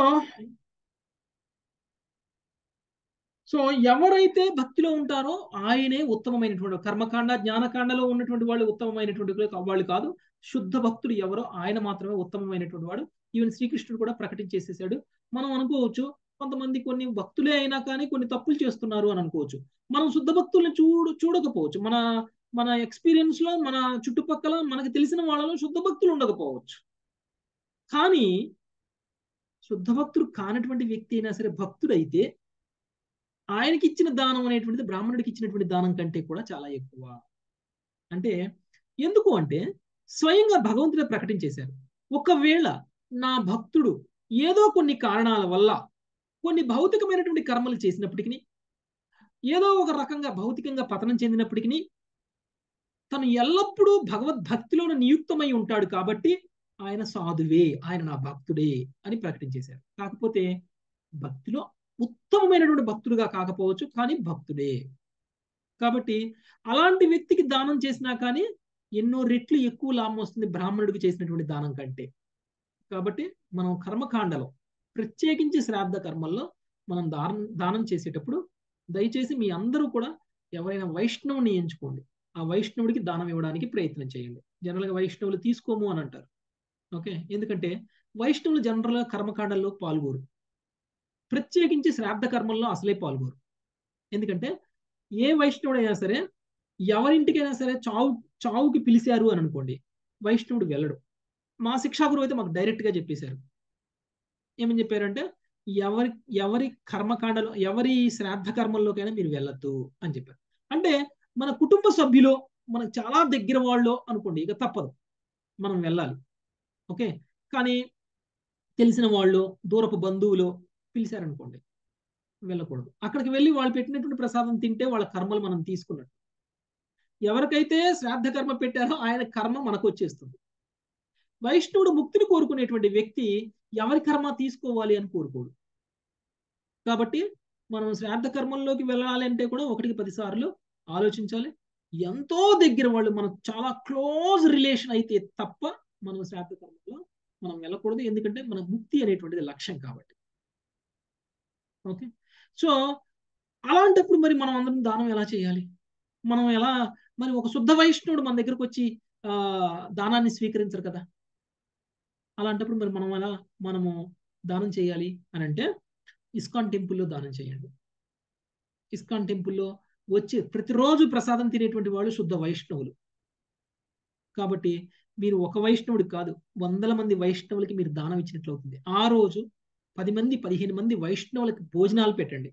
సో ఎవరైతే భక్తిలో ఉంటారో ఆయనే ఉత్తమమైనటువంటి కర్మకాండ జ్ఞానకాండలో ఉన్నటువంటి వాళ్ళు ఉత్తమమైనటువంటి వాళ్ళు కాదు శుద్ధ భక్తుడు ఎవరో ఆయన మాత్రమే ఉత్తమమైనటువంటి వాడు ఈవెన్ శ్రీకృష్ణుడు కూడా ప్రకటించేసేసాడు మనం అనుకోవచ్చు కొంతమంది కొన్ని భక్తులే అయినా కానీ కొన్ని తప్పులు చేస్తున్నారు అని అనుకోవచ్చు మనం శుద్ధ భక్తుల్ని చూడు చూడకపోవచ్చు మన మన ఎక్స్పీరియన్స్ లో మన చుట్టుపక్కల మనకు తెలిసిన వాళ్ళలో శుద్ధ భక్తులు ఉండకపోవచ్చు కానీ శుద్ధ భక్తుడు కానటువంటి వ్యక్తి అయినా సరే భక్తుడైతే ఆయనకి ఇచ్చిన దానం అనేటువంటిది బ్రాహ్మణుడికి ఇచ్చినటువంటి దానం కంటే కూడా చాలా ఎక్కువ అంటే ఎందుకు అంటే స్వయంగా భగవంతుడే ప్రకటించేశారు ఒకవేళ నా భక్తుడు ఏదో కొన్ని కారణాల వల్ల కొన్ని భౌతికమైనటువంటి కర్మలు చేసినప్పటికీ ఏదో ఒక రకంగా భౌతికంగా పతనం చెందినప్పటికీ తను ఎల్లప్పుడూ భగవద్భక్తిలోనే నియుక్తమై ఉంటాడు కాబట్టి ఆయన సాధువే ఆయన నా భక్తుడే అని ప్రకటించేశారు కాకపోతే భక్తిలో ఉత్తమమైనటువంటి భక్తుడుగా కాకపోవచ్చు కానీ భక్తుడే కాబట్టి అలాంటి వ్యక్తికి దానం చేసినా కానీ ఎన్నో రెట్లు ఎక్కువ లాభం వస్తుంది బ్రాహ్మణుడికి చేసినటువంటి దానం కంటే కాబట్టి మనం కర్మకాండలో ప్రత్యేకించి శ్రాద్ధ కర్మల్లో మనం దానం దానం చేసేటప్పుడు దయచేసి మీ అందరూ కూడా ఎవరైనా వైష్ణవుని ఎంచుకోండి ఆ వైష్ణవుడికి దానం ఇవ్వడానికి ప్రయత్నం చేయండి జనరల్గా వైష్ణవులు తీసుకోము అని అంటారు ఓకే ఎందుకంటే వైష్ణవులు జనరల్గా కర్మకాండల్లో పాల్గొరు ప్రత్యేకించి శ్రాద్ధ కర్మల్లో అసలే పాల్గొరు ఎందుకంటే ఏ వైష్ణవుడు అయినా సరే ఎవరింటికైనా సరే చావు చావుకి పిలిచారు అని అనుకోండి వైష్ణవుడు వెళ్ళడు మా శిక్షాగురు అయితే మాకు డైరెక్ట్గా చెప్పేశారు ఏమని చెప్పారంటే ఎవరి ఎవరి కర్మకాండలో ఎవరి శ్రాద్ధ కర్మల్లోకైనా మీరు వెళ్ళొద్దు అని చెప్పారు అంటే మన కుటుంబ సభ్యులో మనకు చాలా దగ్గర వాళ్ళు అనుకోండి ఇక తప్పదు మనం వెళ్ళాలి ఓకే కానీ తెలిసిన వాళ్ళు దూరపు బంధువులు పిలిచారనుకోండి వెళ్ళకూడదు అక్కడికి వెళ్ళి వాళ్ళు పెట్టినటువంటి ప్రసాదం తింటే వాళ్ళ కర్మలు మనం తీసుకున్నట్టు ఎవరికైతే శ్రాద్ధ కర్మ పెట్టారో ఆయన కర్మ మనకు వచ్చేస్తుంది వైష్ణవుడు ముక్తిని కోరుకునేటువంటి వ్యక్తి ఎవరి కర్మ తీసుకోవాలి అని కోరుకోడు కాబట్టి మనం శ్రాద్ధ కర్మల్లోకి వెళ్ళాలి అంటే కూడా ఒకటికి పది సార్లు ఆలోచించాలి ఎంతో దగ్గర వాళ్ళు మనం చాలా క్లోజ్ రిలేషన్ అయితే తప్ప మనం శ్రాద్ధ కర్మలో మనం వెళ్ళకూడదు ఎందుకంటే మన ముక్తి అనేటువంటిది లక్ష్యం కాబట్టి ఓకే సో అలాంటప్పుడు మరి మనం అందరం దానం ఎలా చేయాలి మనం ఎలా మరి ఒక శుద్ధ వైష్ణవుడు మన దగ్గరకు వచ్చి ఆ దానాన్ని స్వీకరించరు కదా అలాంటప్పుడు మరి మనం ఎలా మనము దానం చేయాలి అని అంటే ఇస్కాన్ టెంపుల్లో దానం చేయండి ఇస్కాన్ టెంపుల్లో వచ్చి ప్రతిరోజు ప్రసాదం తినేటువంటి వాళ్ళు శుద్ధ వైష్ణవులు కాబట్టి మీరు ఒక వైష్ణవుడికి కాదు వందల మంది వైష్ణవులకి మీరు దానం ఇచ్చినట్లు అవుతుంది ఆ రోజు పది మంది పదిహేను మంది వైష్ణవులకి భోజనాలు పెట్టండి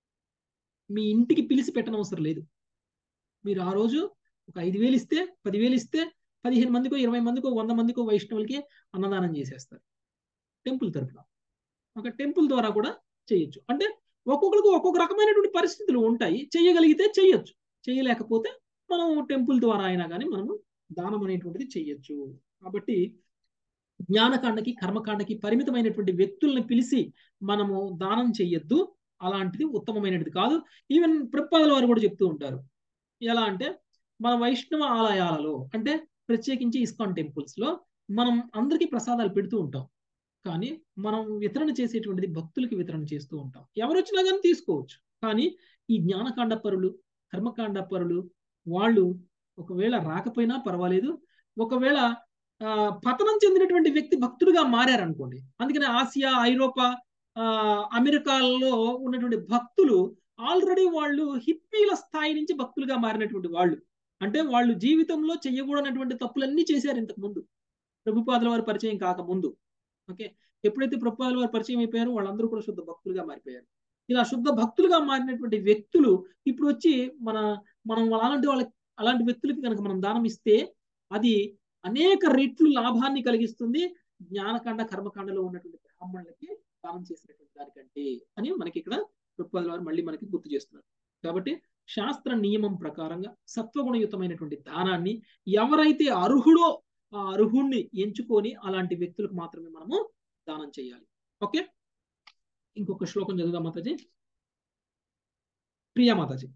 మీ ఇంటికి పిలిచి పెట్టనవసరం లేదు మీరు ఆ రోజు ఒక ఐదు వేలు ఇస్తే పదివేలు ఇస్తే పదిహేను మందికో ఇరవై మందికో వంద మందికో వైష్ణవులకి అన్నదానం చేసేస్తారు టెంపుల్ తరఫున ఒక టెంపుల్ ద్వారా కూడా చేయొచ్చు అంటే ఒక్కొక్కరికి ఒక్కొక్క రకమైనటువంటి పరిస్థితులు ఉంటాయి చేయగలిగితే చేయొచ్చు చేయలేకపోతే మనం టెంపుల్ ద్వారా అయినా కానీ మనము దానం అనేటువంటిది చెయ్యొచ్చు కాబట్టి జ్ఞానకాండకి కర్మకాండకి పరిమితమైనటువంటి వ్యక్తుల్ని పిలిచి మనము దానం చెయ్యొద్దు అలాంటిది ఉత్తమమైనది కాదు ఈవెన్ ప్రపాదల వారు కూడా చెప్తూ ఉంటారు ఎలా అంటే మన వైష్ణవ ఆలయాలలో అంటే ప్రత్యేకించి ఇస్కాన్ టెంపుల్స్ లో మనం అందరికీ ప్రసాదాలు పెడుతూ ఉంటాం కానీ మనం వితరణ చేసేటువంటిది భక్తులకి వితరణ చేస్తూ ఉంటాం ఎవరు వచ్చినా కానీ తీసుకోవచ్చు కానీ ఈ జ్ఞానకాండ పరులు కర్మకాండ పరులు వాళ్ళు ఒకవేళ రాకపోయినా పర్వాలేదు ఒకవేళ పతనం చెందినటువంటి వ్యక్తి భక్తుడుగా మారారనుకోండి అందుకని ఆసియా ఐరోపా అమెరికాలో ఉన్నటువంటి భక్తులు ఆల్రెడీ వాళ్ళు హిప్పీల స్థాయి నుంచి భక్తులుగా మారినటువంటి వాళ్ళు అంటే వాళ్ళు జీవితంలో చెయ్యకూడనటువంటి తప్పులన్నీ చేశారు ఇంతకు ముందు ప్రభుపాదుల వారి పరిచయం కాకముందు ఓకే ఎప్పుడైతే ప్రభుపాదుల వారి పరిచయం అయిపోయారో వాళ్ళందరూ కూడా శుద్ధ భక్తులుగా మారిపోయారు ఇలా శుద్ధ భక్తులుగా మారినటువంటి వ్యక్తులు ఇప్పుడు వచ్చి మన మనం అలాంటి వాళ్ళకి అలాంటి వ్యక్తులకి కనుక మనం దానం ఇస్తే అది అనేక రెట్లు లాభాన్ని కలిగిస్తుంది జ్ఞానకాండ కర్మకాండలో ఉన్నటువంటి బ్రాహ్మణులకి దానం చేసినటువంటి దానికంటే అని మనకి ఇక్కడ ప్రభుపాదుల వారు మళ్ళీ మనకి గుర్తు చేస్తున్నారు కాబట్టి శాస్త్ర నియమం ప్రకారంగా సత్వగుణయుతమైనటువంటి దానాన్ని ఎవరైతే అర్హుడో ఆ అర్హుణ్ణి ఎంచుకొని అలాంటి వ్యక్తులకు మాత్రమే మనము దానం చేయాలి ఓకే ఇంకొక శ్లోకం చదువుదాం మాతాజీ ప్రియా మాతాజీ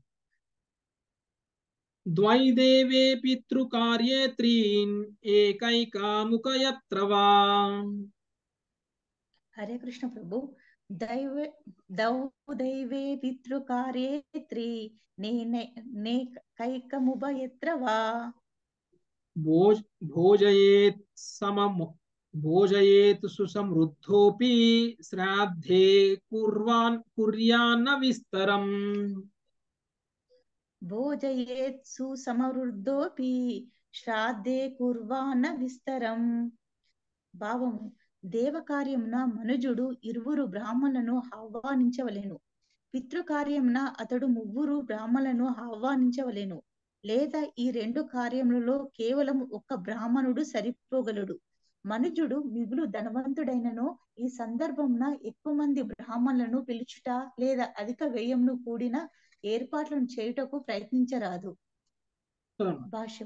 ద్వైదేవే పితృకార్యే త్రీన్ ఏకైకాముకయత్ర వా హరే కృష్ణ ప్రభు దైవ దౌ దైవే పితృకార్యే త్రి నే నే కైకముభయత్ర వా భోజ భోజయేత్ సమము భోజయేత్ సుసమృద్ధోపి శ్రాద్ధే కుర్వాన్ కుర్యాన్న విస్తరం భోజయేత్ సుసమృద్ధోపి శ్రాద్ధే కుర్వాణ విస్తరం భావము దేవకార్యమున మనుజుడు ఇరువురు బ్రాహ్మణులను ఆహ్వానించవలెను పితృకార్యమున అతడు ముగ్గురు బ్రాహ్మణులను ఆహ్వానించవలెను లేదా ఈ రెండు కార్యములలో కేవలం ఒక్క బ్రాహ్మణుడు సరిపోగలడు మనుజుడు మిగులు ధనవంతుడైనను ఈ సందర్భంన ఎక్కువ మంది బ్రాహ్మణులను పిలుచుట లేదా అధిక వ్యయంను కూడిన ఏర్పాట్లను చేయుటకు ప్రయత్నించరాదు భాష్యం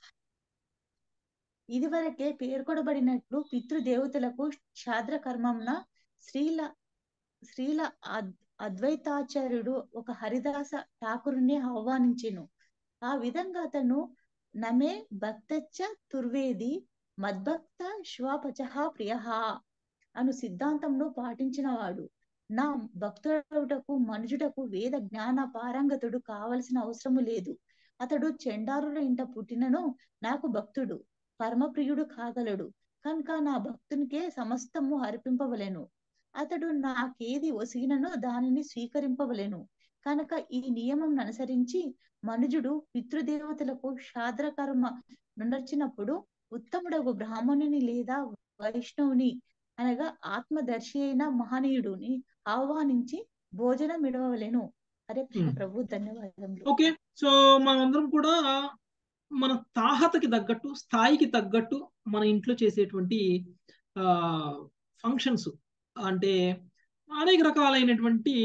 ఇదివరకే పేర్కొనబడినట్లు పితృదేవతలకు క్షాద్ర కర్మంన శ్రీల శ్రీల అద్వైతాచార్యుడు ఒక హరిదాస ఠాకురుని ఆహ్వానించెను ఆ విధంగా అతను నమే భక్తచ్చ తుర్వేది మద్భక్త శ్వాపచహ ప్రియ అను సిద్ధాంతంలో పాటించినవాడు నా భక్తుడకు మనుజుడకు వేద జ్ఞాన పారంగతుడు కావలసిన అవసరము లేదు అతడు చెండారుల ఇంట పుట్టినను నాకు భక్తుడు పరమప్రియుడు కాగలడు కనుక నా భక్తునికే సమస్తము అర్పింపవలెను అతడు నాకేది ఒసిగిననో దానిని స్వీకరింపవలెను కనుక ఈ నియమం అనుసరించి మనుజుడు పితృదేవతలకు శాద్ర కర్మ నర్చినప్పుడు ఉత్తముడగు బ్రాహ్మణుని లేదా వైష్ణవుని అనగా ఆత్మదర్శి అయిన మహనీయుడుని ఆహ్వానించి భోజనం ఇడవలేను హరే కృష్ణ ప్రభు ధన్యవాదములు ఓకే సో మనందరం కూడా మన తాహతకి తగ్గట్టు స్థాయికి తగ్గట్టు మన ఇంట్లో చేసేటువంటి ఆ ఫంక్షన్స్ అంటే అనేక రకాలైనటువంటి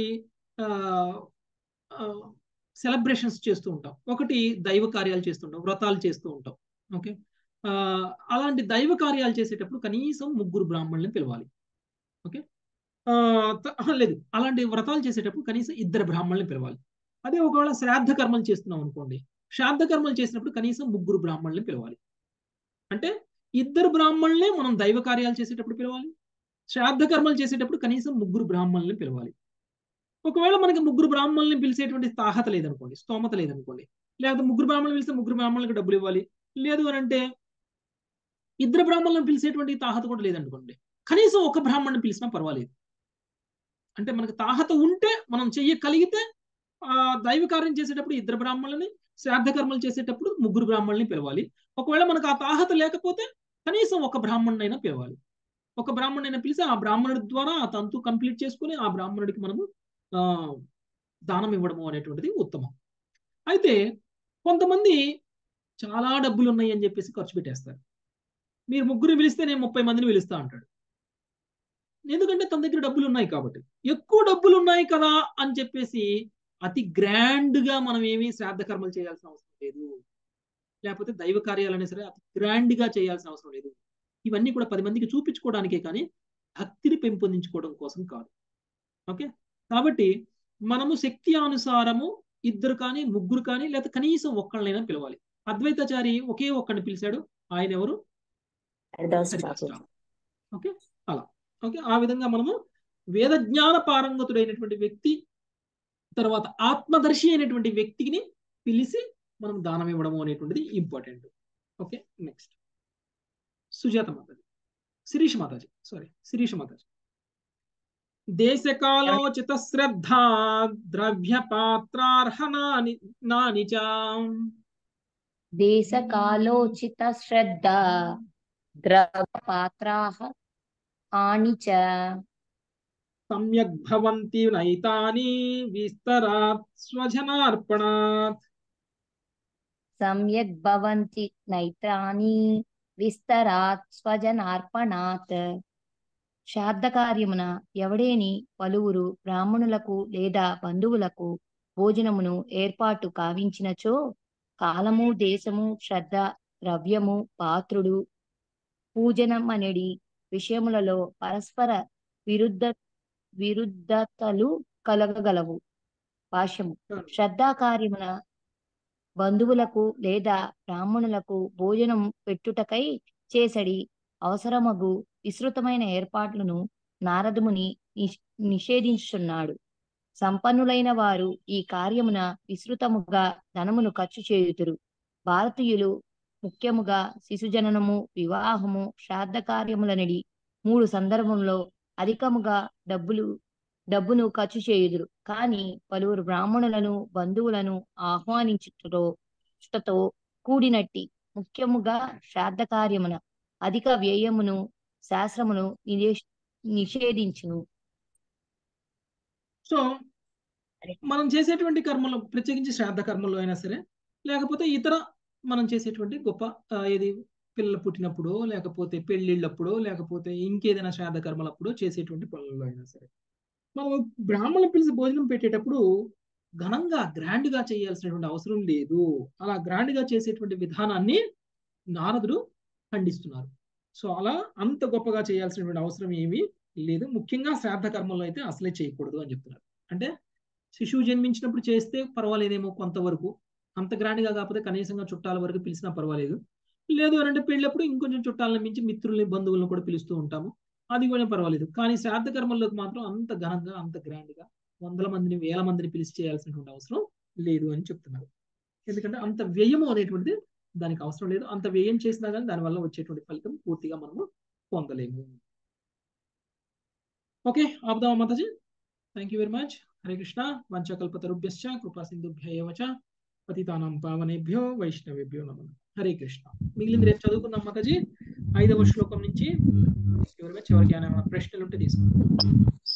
సెలబ్రేషన్స్ చేస్తూ ఉంటాం ఒకటి దైవ కార్యాలు చేస్తుంటాం వ్రతాలు చేస్తూ ఉంటాం ఓకే అలాంటి దైవ కార్యాలు చేసేటప్పుడు కనీసం ముగ్గురు బ్రాహ్మణుల్ని పిలవాలి ఓకే లేదు అలాంటి వ్రతాలు చేసేటప్పుడు కనీసం ఇద్దరు బ్రాహ్మణుల్ని పిలవాలి అదే ఒకవేళ శ్రాద్ధ కర్మలు చేస్తున్నాం అనుకోండి శ్రాద్ధ కర్మలు చేసినప్పుడు కనీసం ముగ్గురు బ్రాహ్మణుల్ని పిలవాలి అంటే ఇద్దరు బ్రాహ్మణులే మనం దైవ కార్యాలు చేసేటప్పుడు పిలవాలి శ్రాద్ధ కర్మలు చేసేటప్పుడు కనీసం ముగ్గురు బ్రాహ్మణుల్ని పిలవాలి ఒకవేళ మనకి ముగ్గురు బ్రాహ్మణుల్ని పిలిచేటువంటి తాహత లేదనుకోండి స్తోమత లేదనుకోండి లేకపోతే ముగ్గురు బ్రాహ్మణులు పిలిస్తే ముగ్గురు బ్రాహ్మణులకు డబ్బులు ఇవ్వాలి లేదు అని అంటే ఇద్దరు బ్రాహ్మణులను పిలిచేటువంటి తాహత కూడా లేదనుకోండి కనీసం ఒక బ్రాహ్మణుని పిలిచినా పర్వాలేదు అంటే మనకు తాహత ఉంటే మనం చెయ్యగలిగితే ఆ దైవ కార్యం చేసేటప్పుడు ఇద్దరు బ్రాహ్మణులని శ్రాద్ధ కర్మలు చేసేటప్పుడు ముగ్గురు బ్రాహ్మణుల్ని పిలవాలి ఒకవేళ మనకు ఆ తాహత లేకపోతే కనీసం ఒక బ్రాహ్మణునైనా పిలవాలి ఒక బ్రాహ్మణునైనా పిలిచి ఆ బ్రాహ్మణుడి ద్వారా ఆ తంతు కంప్లీట్ చేసుకుని ఆ బ్రాహ్మణుడికి మనము ఆ దానం ఇవ్వడము అనేటువంటిది ఉత్తమం అయితే కొంతమంది చాలా డబ్బులు ఉన్నాయి అని చెప్పేసి ఖర్చు పెట్టేస్తారు మీరు ముగ్గురు పిలిస్తే నేను ముప్పై మందిని పిలుస్తా అంటాడు ఎందుకంటే తన దగ్గర డబ్బులు ఉన్నాయి కాబట్టి ఎక్కువ డబ్బులు ఉన్నాయి కదా అని చెప్పేసి అతి గ్రాండ్ గా మనం ఏమీ శ్రాద్ధ కర్మలు చేయాల్సిన అవసరం లేదు లేకపోతే దైవ కార్యాలనే సరే అతి గ్రాండ్ గా చేయాల్సిన అవసరం లేదు ఇవన్నీ కూడా పది మందికి చూపించుకోవడానికే కానీ భక్తిని పెంపొందించుకోవడం కోసం కాదు ఓకే కాబట్టి మనము శక్తి అనుసారము ఇద్దరు కానీ ముగ్గురు కానీ లేదా కనీసం ఒక్కళ్ళనైనా పిలవాలి అద్వైతాచారి ఒకే ఒక్కడిని పిలిచాడు ఆయన ఎవరు ఓకే అలా ఓకే ఆ విధంగా మనము వేద జ్ఞాన పారంగతుడైనటువంటి వ్యక్తి తర్వాత ఆత్మదర్శి అయినటువంటి వ్యక్తిని పిలిచి మనం దానం ఇవ్వడము అనేటువంటిది important okay next Sujatha Mataji Shirish Mataji sorry Shirish Mataji దేశకాలోచిత శ్రద్ధ ద్రవ్య పాత్రార్హనాని నాని చ దేశకాలోచిత శ్రద్ధ ద్రవ్య పాత్రాహ ఆని చ సమ్యక్ భవంతి నైతాని విస్తరాత్ స్వజనార్పణాత్ సమ్యక్ భవంతి నైత్రాని విస్తరాత్ స్వజనార్పణాత్ శ్రాద్ధ కార్యమున ఎవడేని పలువురు బ్రాహ్మణులకు లేదా బంధువులకు భోజనమును ఏర్పాటు కావించినచో కాలము దేశము శ్రద్ధ ద్రవ్యము పాత్రుడు పూజనమనడి విషయములలో పరస్పర విరుద్ధ విరుద్ధతలు కలగగలవు భాష్యము శ్రద్ధా కార్యమున బంధువులకు లేదా బ్రాహ్మణులకు భోజనం పెట్టుటకై చేసడి అవసరమగు విస్తృతమైన ఏర్పాట్లను నారదుముని నిష్- నిషేధించుచున్నాడు సంపన్నులైన వారు ఈ కార్యమున విస్తృతముగా ధనమును ఖర్చు చేయుదురు భారతీయులు ముఖ్యముగా శిశుజననము వివాహము శ్రాద్ధ కార్యములనడి మూడు సందర్భంలో అధికముగా డబ్బులు డబ్బును ఖర్చు చేయుదురు కానీ పలువురు బ్రాహ్మణులను బంధువులను ఆహ్వానించుటతో చుటతో కూడినట్టి ముఖ్యముగా శ్రాద్ధ కార్యమున అధిక వ్యయమును శాస్త్రమును నిషేష్ నిషేధించును సో మనం చేసేటువంటి కర్మలు ప్రత్యేకించి శ్రాద్ధ కర్మలు అయినా సరే లేకపోతే ఇతర మనం చేసేటువంటి గొప్ప ఆ, ఏది పిల్లలు పుట్టినప్పుడు లేకపోతే పెళ్ళిళ్ళప్పుడు లేకపోతే ఇంకేదైనా శ్రాద్ధ కర్మలప్పుడు చేసేటువంటి పనుల్లో అయినా సరే మనం బ్రాహ్మణులు పిలిచి భోజనం పెట్టేటప్పుడు ఘనంగా గ్రాండ్ గా చేయాల్సినటువంటి అవసరం లేదు అలా గ్రాండ్ గా చేసేటువంటి విధానాన్ని నారదుడు ఖండిస్తున్నారు సో అలా అంత గొప్పగా చేయాల్సినటువంటి అవసరం ఏమీ లేదు ముఖ్యంగా శ్రాద్ధ కర్మల్లో అయితే అసలే చేయకూడదు అని చెప్తున్నారు అంటే శిశువు జన్మించినప్పుడు చేస్తే పర్వాలేదేమో కొంతవరకు అంత గ్రాండ్ గా కాకపోతే కనీసంగా చుట్టాల వరకు పిలిచినా పర్వాలేదు లేదు అని అంటే పెళ్ళప్పుడు ఇంకొంచెం చుట్టాలను మించి మిత్రుల్ని బంధువులను కూడా పిలుస్తూ ఉంటాము అది కూడా పర్వాలేదు కానీ శ్రాద్ధ కర్మల్లోకి మాత్రం అంత ఘనంగా అంత గ్రాండ్ గా వందల మందిని వేల మందిని పిలిచి చేయాల్సినటువంటి అవసరం లేదు అని చెప్తున్నారు ఎందుకంటే అంత వ్యయము అనేటువంటిది దానికి అవసరం లేదు అంత వ్యయం చేసినా కానీ దానివల్ల వచ్చేటువంటి ఫలితం పూర్తిగా మనము పొందలేము ఓకే ఆపుదామా Mataji thank you very much Hare Krishna వంచకల్పతరుభ్యశ్చ కృపా సింధుభ్య ఏవ చ పతితానాం పావనేభ్యో వైష్ణవేభ్యో నమ హరే కృష్ణ మిగిలింది రేపు చదువుకుందాం మాతాజీ ఐదవ శ్లోకం నుంచి ఎవరి ఎవరికి ఏమైనా ప్రశ్నలు ఉంటే తీసుకుందాం